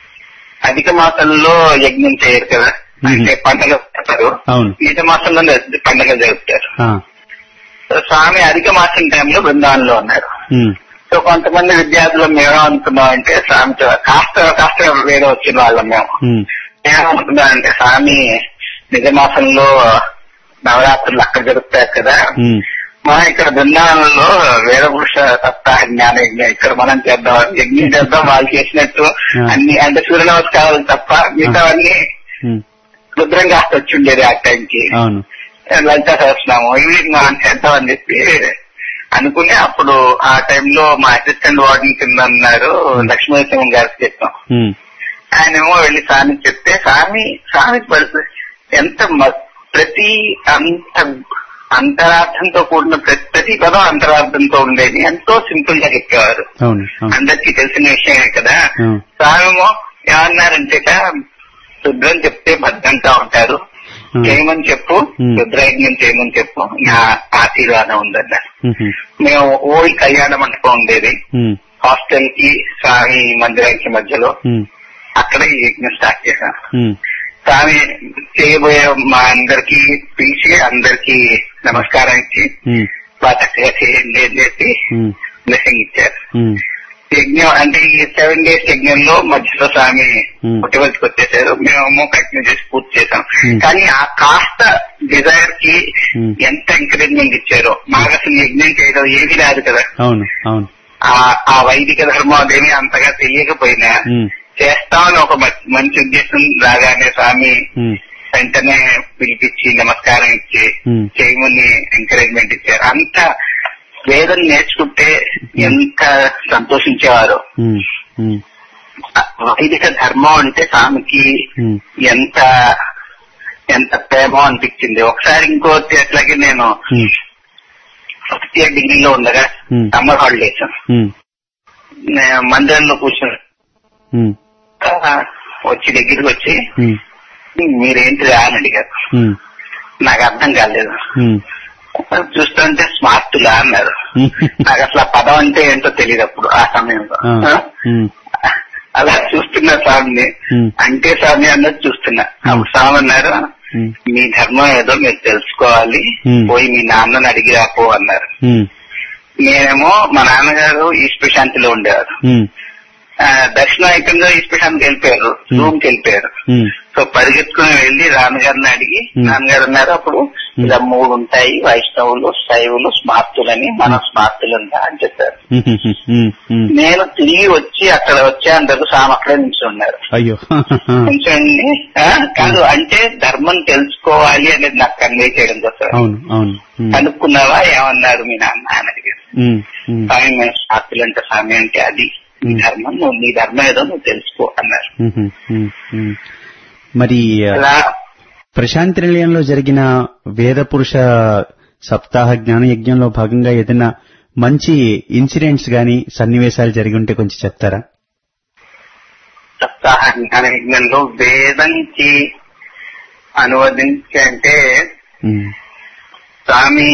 అధిక మాసంలో యజ్ఞం చేయరు కదా Hmm. అంటే పండగ పెడతారు అవును మిగతా మాసంలో పండగ జరుపుతారు ఆ, సో స్వామి అధిక మాసం టైంలో బృందావనంలో ఉన్నారు ఉమ్, సో కొంతమంది విద్యార్థులు మేము అనుకున్నాం అంటే స్వామితో కాస్త కాస్త వేరే వచ్చిన వాళ్ళం మేము ఉమ్, ఏమనుకున్నాం అంటే స్వామి నిజ మాసంలో నవరాత్రులు అక్కడ జరుపుతారు కదా ఉమ్, మనం ఇక్కడ బృందావనంలో వేదపురుష సప్తాహ జ్ఞాన యజ్ఞం ఇక్కడ మనం చేద్దాం యజ్ఞం చేద్దాం వాళ్ళు చేసినట్టు Hmm. అన్ని అంటే సూర్య నమస్కారాలు తప్ప మిగతావన్నీ ఉమ్, రుద్రం కాస్త వచ్చి ఉండేది ఆ టైంకి అవును లలిత సహస్రనామం ఇవి మనం చేద్దామని చెప్పి అనుకుని అప్పుడు ఆ టైంలో మా అసిస్టెంట్ వార్డెన్ కింద ఉన్నారు లక్ష్మీనరసింహం గారికి చెప్పాం ఉమ్, ఆయనేమో వెళ్లి స్వామికి చెప్తే స్వామి స్వామి పరిస్థితి ఎంత మ- ప్రతి అంత అంతరార్థంతో కూడిన ప్రతి ప్రతి పదం అంతరార్థంతో ఉండేది ఎంతో సింపుల్ గా చెప్పేవారు అవును అవును అందరికీ తెలిసిన విషయమే కదా Hmm. స్వామేమో ఏమన్నారంటే రుద్రం చెప్తే భద్రంగా ఉంటారు Hmm. చేయమని చెప్పు Hmm. రుద్రయజ్ఞం చేయమని చెప్పు నా ఆశీర్వాదం ఉందన్నారు ఉమ్, మేము ఓల్డ్ కళ్యాణ మండపం ఉండేది ఉమ్, హాస్టల్ కి స్వామి మందిరానికి మధ్యలో ఉమ్, అక్కడ ఈ యజ్ఞం స్టార్ట్ చేశాం ఉమ్, స్వామి చేయబోయే మా అందరికి పిలిచి అందరికి నమస్కారం ఇచ్చి ఉమ్, బాగా చక్కగా చేయండి అని చెప్పి ఉమ్, బ్లెస్సింగ్ ఇచ్చారు ఉమ్, యజ్ఞం అంటే ఈ సెవెన్ డేస్ యజ్ఞంలో మధ్యలో స్వామి Hmm. పుట్టవలసికి వచ్చేసారు మేము కంటిన్యూ చేసి పూర్తి చేసాం Hmm. కానీ ఆ కాస్త డిజైర్ కి Hmm. ఎంత ఎంకరేజ్మెంట్ ఇచ్చారో మాకు అసలు యజ్ఞం చేయడం ఏమీ రాదు కదా అవును అవును ఆ ఆ వైదిక ధర్మం అదేమి అంతగా తెలియకపోయినా ఉమ్, చేస్తామని ఒక మ- మంచి ఉద్దేశం రాగానే స్వామి ఉమ్, వెంటనే పిలిపించి నమస్కారం ఇచ్చి Hmm. చేయమని ఎంకరేజ్మెంట్ ఇచ్చారు అంత వేదం నేర్చుకుంటే ఎంత సంతోషించేవారు ఉమ్, ఉమ్, వైదిక ధర్మం అంటే స్వామికి ఉమ్, ఎంత ఎంత ప్రేమ అనిపించింది ఒకసారి ఇంకోటి అట్లాగే నేను ఉమ్, ఫస్ట్ ఇయర్ డిగ్రీలో ఉండగా Hmm. సమ్మర్ హాలిడేస్ ఉమ్, నేను మందిరంలో కూర్చుని ఉమ్, వచ్చి దగ్గరికి వచ్చి ఉమ్, మీరేంటి రా అని అడిగారు ఉమ్, నాకు అర్థం కాలేదు ఉమ్, చూస్తుంటే స్మార్టులా అన్నారు ఉమ్, నాకు అసలు ఆ పదం అంటే ఏంటో తెలియదు అప్పుడు ఆ సమయంలో ఆ, ఆ? ఉమ్, అలా చూస్తున్నా స్వామిని Hmm. అంటే స్వామి అన్నది చూస్తున్నా అప్పుడు స్వామి అన్నారు ఉమ్, మీ ధర్మం ఏదో మీరు తెలుసుకోవాలి Hmm. పోయి మీ నాన్నని అడిగి రాపో అన్నారు ఉమ్, నేనేమో మా నాన్నగారు ఈస్ట్ ప్రశాంతిలో ఉండేవారు ఉమ్, ఆ, దక్షిణాయకంగా ఈస్ట్ ప్రశాంత్కి వెళ్ళిపోయారు Hmm. రూమ్ కి వెళ్ళిపోయారు ఉమ్, సో పరిగెత్తుకుని వెళ్లి రామగారిని అడిగి Hmm. నాన్నగారు అన్నారు అప్పుడు ఇలా మూడు ఉంటాయి వైష్ణవులు శైవులు స్మార్తులని మనం స్మార్తులు అని చెప్పారు ఉమ్, ఉమ్, ఉమ్. నేను తిరిగి వచ్చి అక్కడ వచ్చే అందరూ స్వామి అక్కడే నుంచి ఉన్నారు అయ్యో కొంచెండి ఆ, కాదు అంటే ధర్మం తెలుసుకోవాలి అనేది నాకు కన్వే చేయడం కోసం అవును అవును ఉమ్, కనుక్కున్నావా ఏమన్నారు మీ నాన్న అని అడిగారు ఉమ్, ఉమ్, స్వామి మేము స్మార్తులు అంటే స్వామి అంటే అది నీ Hmm. ధర్మం నువ్వు నీ ధర్మం ఏదో నువ్వు తెలుసుకో అన్నారు ఉమ్, ఉమ్, ఉమ్. మరి ఆ, అలా ప్రశాంతి నిలయంలో జరిగిన వేద పురుష సప్తాహ జ్ఞాన యజ్ఞంలో భాగంగా ఏదైనా మంచి ఇన్సిడెంట్స్ గాని సన్నివేశాలు జరిగి ఉంటే కొంచెం చెప్తారా సప్తాహ జ్ఞాన యజ్ఞంలో వేదంకి అనువదించి అంటే ఉమ్, స్వామి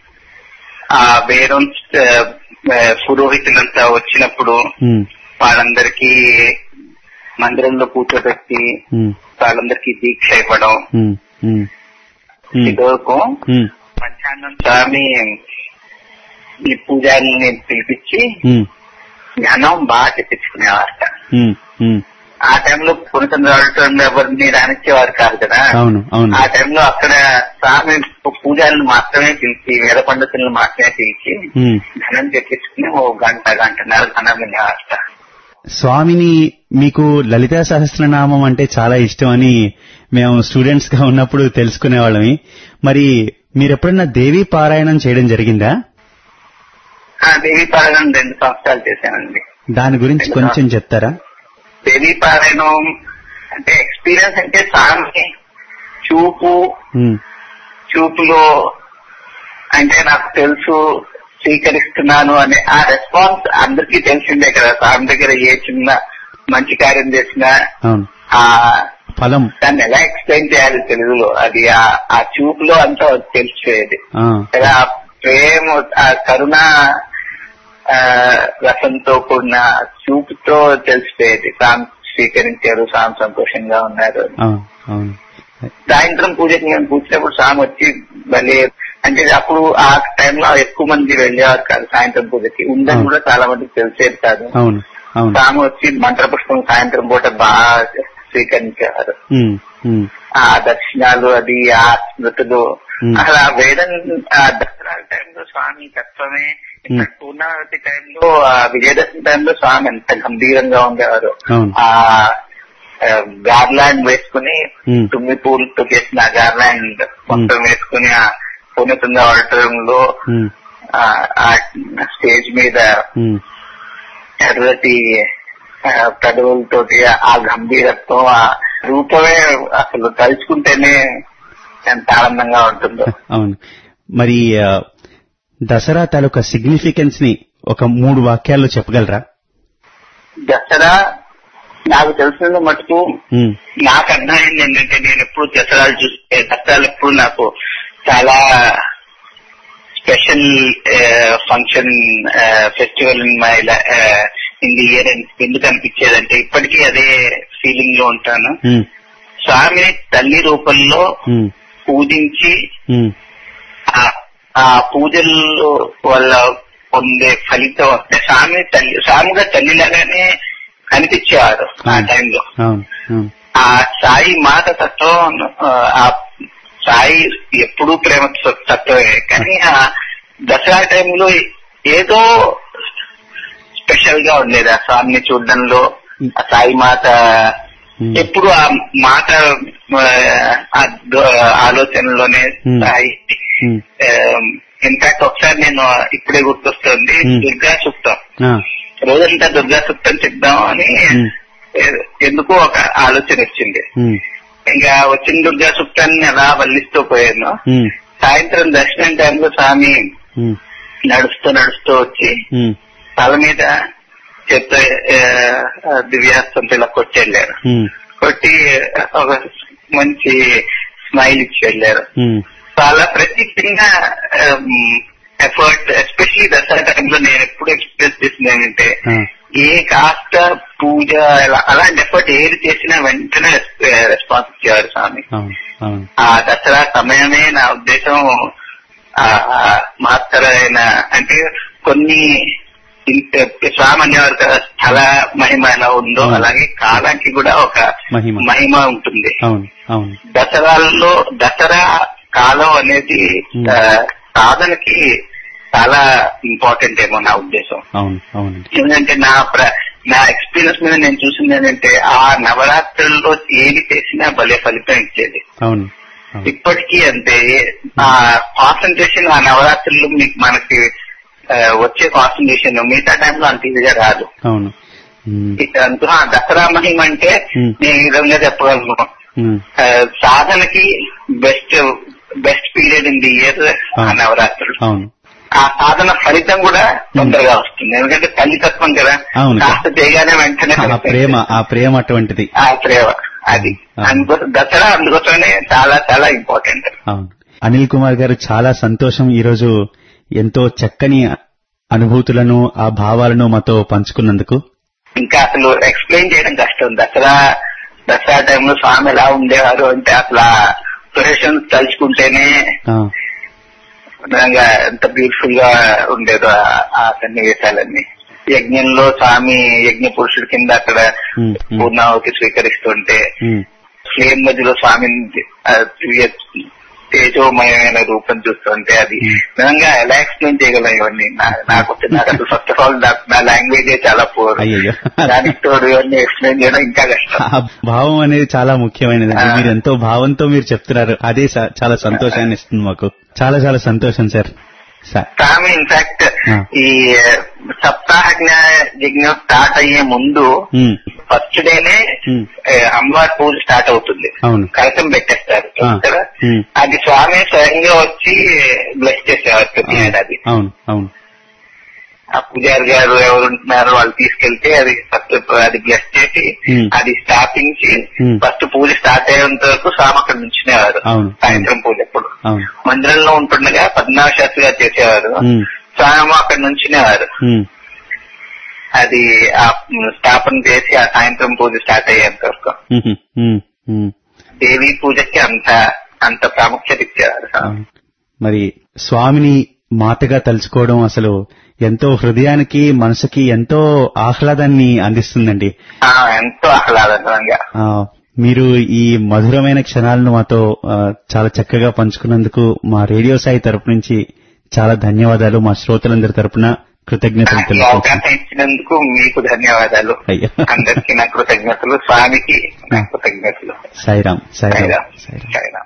ఆ వేదం ఆ, పురోహితులంతా వచ్చినప్పుడు ఉమ్, వాళ్ళందరికీ మందిరంలో కూర్చోబెట్టి ఉమ్, వాళ్ళందరికీ దీక్ష ఇవ్వడం ఉమ్, ఉమ్, ఉమ్, ఇదివరకు ఉమ్, మధ్యాహ్నం స్వామి ఈ పూజారిని పిలిపించి ఉమ్, జ్ఞానం బాగా చెప్పించుకునేవారట ఉమ్, ఉమ్, ఆ టైంలో పునచంద్ర ఆడిటోరియం ఎవరిని రానిచ్చేవారు కాదు కదా అవును అవును ఆ టైంలో అక్కడ స్వామి పూజారులు మాత్రమే పిలిచి వేద పండితులను మాత్రమే పిలిచి ఉమ్. ధనం తెప్పించుకుని ఓ గంట గంటన్నర ధనం వినేవారట స్వామిని మీకు లలితా సహస్రనామం అంటే చాలా ఇష్టం అని మేము స్టూడెంట్స్ గా ఉన్నప్పుడు తెలుసుకునేవాళ్ళమి మరి మీరెప్పుడన్నా దేవీ పారాయణం చేయడం జరిగిందా ఆ దేవీ పారాయణం రెండు సంవత్సరాలు చేశానండి దాని గురించి కొంచెం చెప్తారా దేవీ పారాయణం అంటే ఎక్స్పీరియన్స్ అంటే స్వామి చూపు ఉమ్, చూపులో అంటే నాకు తెలుసు స్వీకరిస్తున్నాను అనే ఆ రెస్పాన్స్ అందరికీ తెలిసిందే కదా స్వామి దగ్గర ఏ చిన్న మంచి కార్యం చేసినా అవును ఆ ఫలం దాన్ని ఎలా ఎక్స్ప్లెయిన్ చేయాలి తెలుగులో అది ఆ- ఆ చూపులో అంతా తెలిసిపోయేది ఆ, కదా ఆ ప్రేమ ఆ కరుణ ఆ, రసంతో కూడిన చూపుతో తెలిసిపోయేది స్వామి స్వీకరించారు స్వామి సంతోషంగా ఉన్నారు అని. అవును అవును సాయంత్రం పూజకి మేము కూర్చున్నప్పుడు స్వామి వచ్చి భలే అంటే అప్పుడు ఆ టైంలో ఎక్కువ మంది వెళ్ళేవారు కాదు సాయంత్రం పూజకి ఉందని అవును. కూడా చాలా మందికి తెలిసేది కాదు అవును అవును స్వామి వచ్చి మంత్ర పుష్పం సాయంత్రం పూట బాగా స్వీకరించేవారు ఉమ్, ఉమ్, ఆ దర్శనాలు అది ఆ స్మృతులు Hmm. అసలు ఆ వేదం ఆ దసరా టైంలో స్వామి తత్వమే Hmm. పూర్ణావతి టైంలో ఆ విజయదశమి టైంలో స్వామి ఎంత గంభీరంగా ఉండేవారు అవును. ఆ గార్లాండ్ వేసుకుని Hmm. తుమ్మి పూలతో చేసిన ఆ గార్లాండ్ మొత్తం వేసుకుని ఆ పూర్ణతుంగ ఆడిటోరియంలో ఉమ్, ఆ స్టేజ్ మీద ఉమ్, ఎర్రటి ఆ, పెదవులతోటి ఆ గంభీరత్వం ఆ రూపమే అసలు తలుచుకుంటేనే ఎంత ఆనందంగా ఉంటుందో అవును మరి ఆ, దసరా తాలూకా సిగ్నిఫికెన్స్ ని ఒక మూడు వాక్యాల్లో చెప్పగలరా దసరా నాకు తెలిసిన మటుకు ఉమ్, నాకు అర్థమైంది ఏంటంటే నేను ఎప్పుడు దసరాలు చూస్తే దసరాలు ఎప్పుడు నాకు చాలా special function festival in my in the year ఎందుకు అనిపించేదంటే ఇప్పటికీ అదే ఫీలింగ్ లో ఉంటాను ఉమ్, స్వామిని తల్లి రూపంలో ఉమ్, పూజించి ఉమ్, ఆ- ఆ పూజల్లో వల్ల పొందే ఫలితం అంటే స్వామి తల్లి స్వామిగా తల్లిలాగానే కనిపించేవారు ఆ అవును. టైంలో అవును అవును ఆ సాయి మాత తత్వం ఆ, ఆ సాయి ఎప్పుడూ ప్రేమ త- తత్వమే కానీ ఆ దసరా టైంలో ఏదో స్పెషల్ గా ఉండేది ఆ స్వామిని చూడడంలో ఆ సాయి మాత ఉమ్, ఎప్పుడు ఆ మాట ఆ, ఆ ద- ఆలోచనలోనే Hmm. సాయి ఉమ్, ఇన్ఫాక్ట్ ఒకసారి నేను ఇప్పుడే గుర్తొస్తుంది Hmm. దుర్గా సూక్తం ఆ, రోజంతా దుర్గా సూక్తం చెప్దాం అని Hmm. ఏ- ఎందుకో ఒక ఆలోచన వచ్చింది ఉమ్, ఇంకా వచ్చిన దుర్గా సూక్తాన్ని అలా వల్లిస్తూ పోయాను ఉమ్, సాయంత్రం దర్శనం టైంలో స్వామి ఉమ్, నడుస్తూ నడుస్తూ వచ్చి ఉమ్, తల మీద చెత్త దివ్యాస్తంతో ఇలా కొట్టి వెళ్ళారు ఉమ్, కొట్టి ఒక మంచి స్మైల్ ఇచ్చి వెళ్ళారు ఉమ్, చాలా ప్రతి చిన్న ఎఫర్ట్ ఎస్పెషలీ దసరా టైంలో నేను ఎప్పుడు ఎక్స్ప్రెస్ చేసింది ఏంటంటే ఆ, ఏ కాస్త పూజ ఇలా- అలాంటి ఎఫర్ట్ ఏది చేసినా వెంటనే రెస్పాన్స్ ఇచ్చేవారు స్వామి అవును అవును ఆ దసరా సమయమే నా ఉద్దేశం ఆ ఆ మహత్తరమైన అంటే కొన్ని ఇంత- స్వామి అనేవారు కదా స్థల మహిమ ఎలా ఉందో అవును. అలాగే కాలానికి కూడా ఒక మహిమ. మహిమ ఉంటుంది అవును అవును దసరాల్లో దసరా కాలం అనేది Hmm. ఆ, సాధనకి చాలా ఇంపార్టెంట్ ఏమో నా ఉద్దేశం అవును అవునండి ఎందుకంటే నా ప్ర- నా ఎక్స్పీరియన్స్ మీద నేను చూసింది ఏంటంటే ఆ నవరాత్రుల్లో ఏది చేసినా భలే ఫలితం ఇచ్చేది అవును అవును ఇప్పటికీ అంతే ఆ కాన్సన్ట్రేషన్ ఆ నవరాత్రులు మీకు మనకి ఆ, వచ్చే కాన్సన్ట్రేషన్ మిగతా టైంలో అంత ఇదిగా రాదు అవును ఉమ్, అందుకు ఆ దసరా మహిమ అంటే Hmm. నేను ఈ విధంగా చెప్పగలను ఉమ్, ఆ, సాధనకి best best period in the year ఆ అవును. నవరాత్రులు అవును ఆ సాధన ఫలితం కూడా తొందరగా వస్తుంది ఎందుకంటే తల్లితత్వం కదా అవును. కాస్త చేయగానే వెంటనే ఆ ఫలితం ప్రేమ ఇస్తుంది. ఆ ప్రేమ అటువంటిది ఆ ప్రేమ అది అవును. అందుకోసం దసరా అందుకోసమే చాలా చాలా ఇంపార్టెంట్ అవును అనిల్ కుమార్ గారు చాలా సంతోషం ఈరోజు ఎంతో చక్కని అనుభూతులను ఆ భావాలను మాతో పంచుకున్నందుకు ఇంకా అసలు ఎక్స్ప్లెయిన్ చేయడం కష్టం దసరా దసరా టైంలో స్వామి ఎలా ఉండేవారు అంటే అసలు ఆ ప్రొఫెషన్స్ తలుచుకుంటేనే ఆ, నిజంగా ఎంత బ్యూటిఫుల్ గా ఉండేదో ఆ- ఆ సన్నివేశాలన్నీ యజ్ఞంలో స్వామి యజ్ఞ పురుషుడి కింద అక్కడ ఉమ్, ఉమ్, పూర్ణావతి స్వీకరిస్తుంటే ఉమ్. ఫ్లేమ్ మధ్యలో స్వామిని ఆ, దివ్య తేజోమయమైన రూపం చూస్తుంటే అది నిజంగా ఎలా ఎక్స్ప్లెయిన్ చేయగలం ఇవన్నీ నా- నాకు నాకు అసలు ఫస్ట్ ఆఫ్ ఆల్ నా లాంగ్వేజ్ చాలా పూర్ అయ్యయ్యో దానికి తోడు ఇవన్నీ ఎక్స్ప్లెయిన్ చేయడం ఇంకా కష్టం ఆ భావం అనేది చాలా ముఖ్యమైనది ఆ. మీరు ఎంతో భావంతో మీరు చెప్తున్నారు అదే స- చాలా సంతోషాన్ని ఇస్తుంది మాకు చాలా చాలా సంతోషం సార్ సార్ స్వామి ఇన్ఫాక్ట్ ఆ. ఈ సప్తాహ యజ్ఞం స్టార్ట్ అయ్యే ముందు ఉమ్, ఫస్ట్ డేనే ఉమ్, ఏ, అమ్మవారి పూజ స్టార్ట్ అవుతుంది అవును కలసం పెట్టేస్తారు ఆ. చూస్తారా? ఉమ్. అది స్వామి స్వయంగా వచ్చి బ్లెస్ చేసేవారు ప్రతి ఏడాది అవును అవును ఆ పూజారి గారు ఎవరు ఉంటున్నారో వాళ్ళు తీసుకెళ్తే అది ఫస్ట్ అది బ్లెస్ చేసి Hmm. అది స్థాపించి Hmm. ఫస్ట్ పూజ స్టార్ట్ అయ్యేంత వరకు స్వామి అక్కడ నుంచునేవారు అవును. సాయంత్రం పూజ ఎప్పుడు అవును మందిరంలో ఉంటుండగా పద్మనాభ శాస్త్రి గారు చేసేవారు ఉమ్, స్వామి అక్కడ నుంచునేవారు ఉమ్, అది ఆ స్థాపన చేసి ఆ సాయంత్రం పూజ స్టార్ట్ అయ్యేంత వరకు ఉమ్, ఉమ్, ఉమ్. దేవీ పూజకి అంత అంత ప్రాముఖ్యత ఇచ్చేవారు స్వామి. అవును. మరి స్వామిని మాతగా తలుచుకోవడం అసలు ఎంతో హృదయానికి మనసుకి ఎంతో ఆహ్లాదాన్ని అందిస్తుందండి ఆ, ఎంతో ఆహ్లాదకరంగా ఆ, మీరు ఈ మధురమైన క్షణాలను మాతో ఆ, చాలా చక్కగా పంచుకున్నందుకు మా రేడియో సాయి తరపు నుంచి చాలా ధన్యవాదాలు మా శ్రోతలందరి తరపున కృతజ్ఞతలు నాకు ఈ తెలుపుతున్నాను అవకాశం ఇచ్చినందుకు మీకు ధన్యవాదాలు అయ్యో అందరికీ నా కృతజ్ఞతలు స్వామికి నా కృతజ్ఞతలు సాయిరామ్ సాయిరామ్ సాయిరామ్. సాయిరామ్ సాయిరామ్.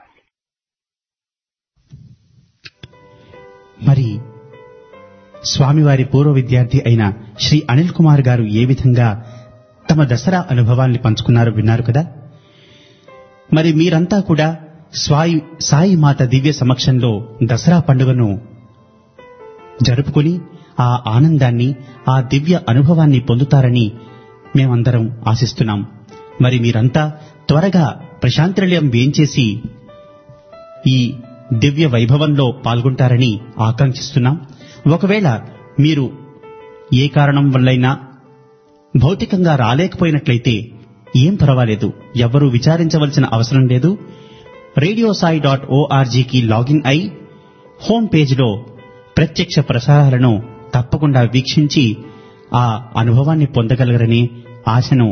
మరి స్వామివారి పూర్వ విద్యార్థి అయిన శ్రీ అనిల్ కుమార్ గారు ఏ విధంగా తమ దసరా అనుభవాల్ని పంచుకున్నారో విన్నారు కదా మరి మీరంతా కూడా స్వాయి సాయి మాత దివ్య సమక్షంలో దసరా పండుగను జరుపుకుని ఆ ఆనందాన్ని ఆ దివ్య అనుభవాన్ని పొందుతారని మేమందరం ఆశిస్తున్నాం మరి మీరంతా త్వరగా ప్రశాంతినిలయం వేంచేసి ఈ దివ్య వైభవంలో పాల్గొంటారని ఆకాంక్షిస్తున్నాం ఒకవేళ మీరు ఏ కారణం వల్లైనా భౌతికంగా రాలేకపోయినట్లయితే ఏం పర్వాలేదు ఎవ్వరూ విచారించవలసిన అవసరం లేదు రేడియో సాయి డాట్ ఓఆర్జీకి లాగిన్ అయి హోమ్ పేజ్లో ప్రత్యక్ష ప్రసారాలను తప్పకుండా వీక్షించి ఆ అనుభవాన్ని పొందగలరని ఆశను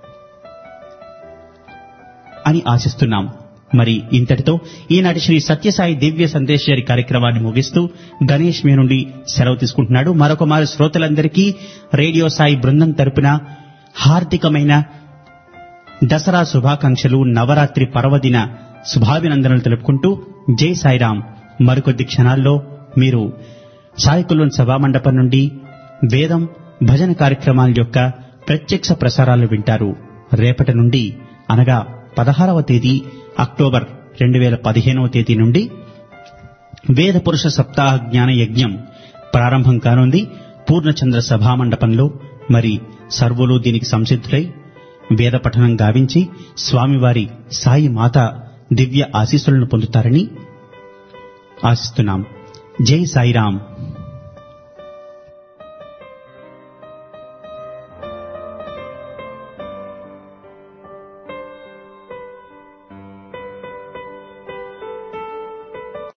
అని ఆశిస్తున్నాం మరి ఇంతటితో ఈనాటి శ్రీ సత్యసాయి దివ్య సందేశ్వరి కార్యక్రమాన్ని ముగిస్తూ గణేష్ మీ నుండి సెలవు తీసుకుంటున్నాడు మరొక మారు శ్రోతలందరికీ రేడియో సాయి బృందం తరపున హార్దికమైన దసరా శుభాకాంక్షలు నవరాత్రి పర్వదిన శుభాభినందనలు తెలుపుకుంటూ జై సాయిరాం మరికొద్ది క్షణాల్లో మీరు సాయికులోన్ సభామండపం నుండి వేదం భజన కార్యక్రమాల యొక్క ప్రత్యక్ష ప్రసారాలు వింటారు రేపటి నుండి అనగా పదహారవ తేదీ అక్టోబర్ రెండు వేల పదిహేనవ తేదీ నుండి వేద పురుష సప్తాహ జ్ఞాన యజ్ఞం ప్రారంభం కానుంది పూర్ణచంద్ర సభామండపంలో మరి సర్వులు దీనికి సంసిద్ధులై వేద పఠనం గావించి స్వామివారి సాయి మాత దివ్య ఆశీస్సులను పొందుతారని ఆశిస్తున్నాం జై సాయిరాం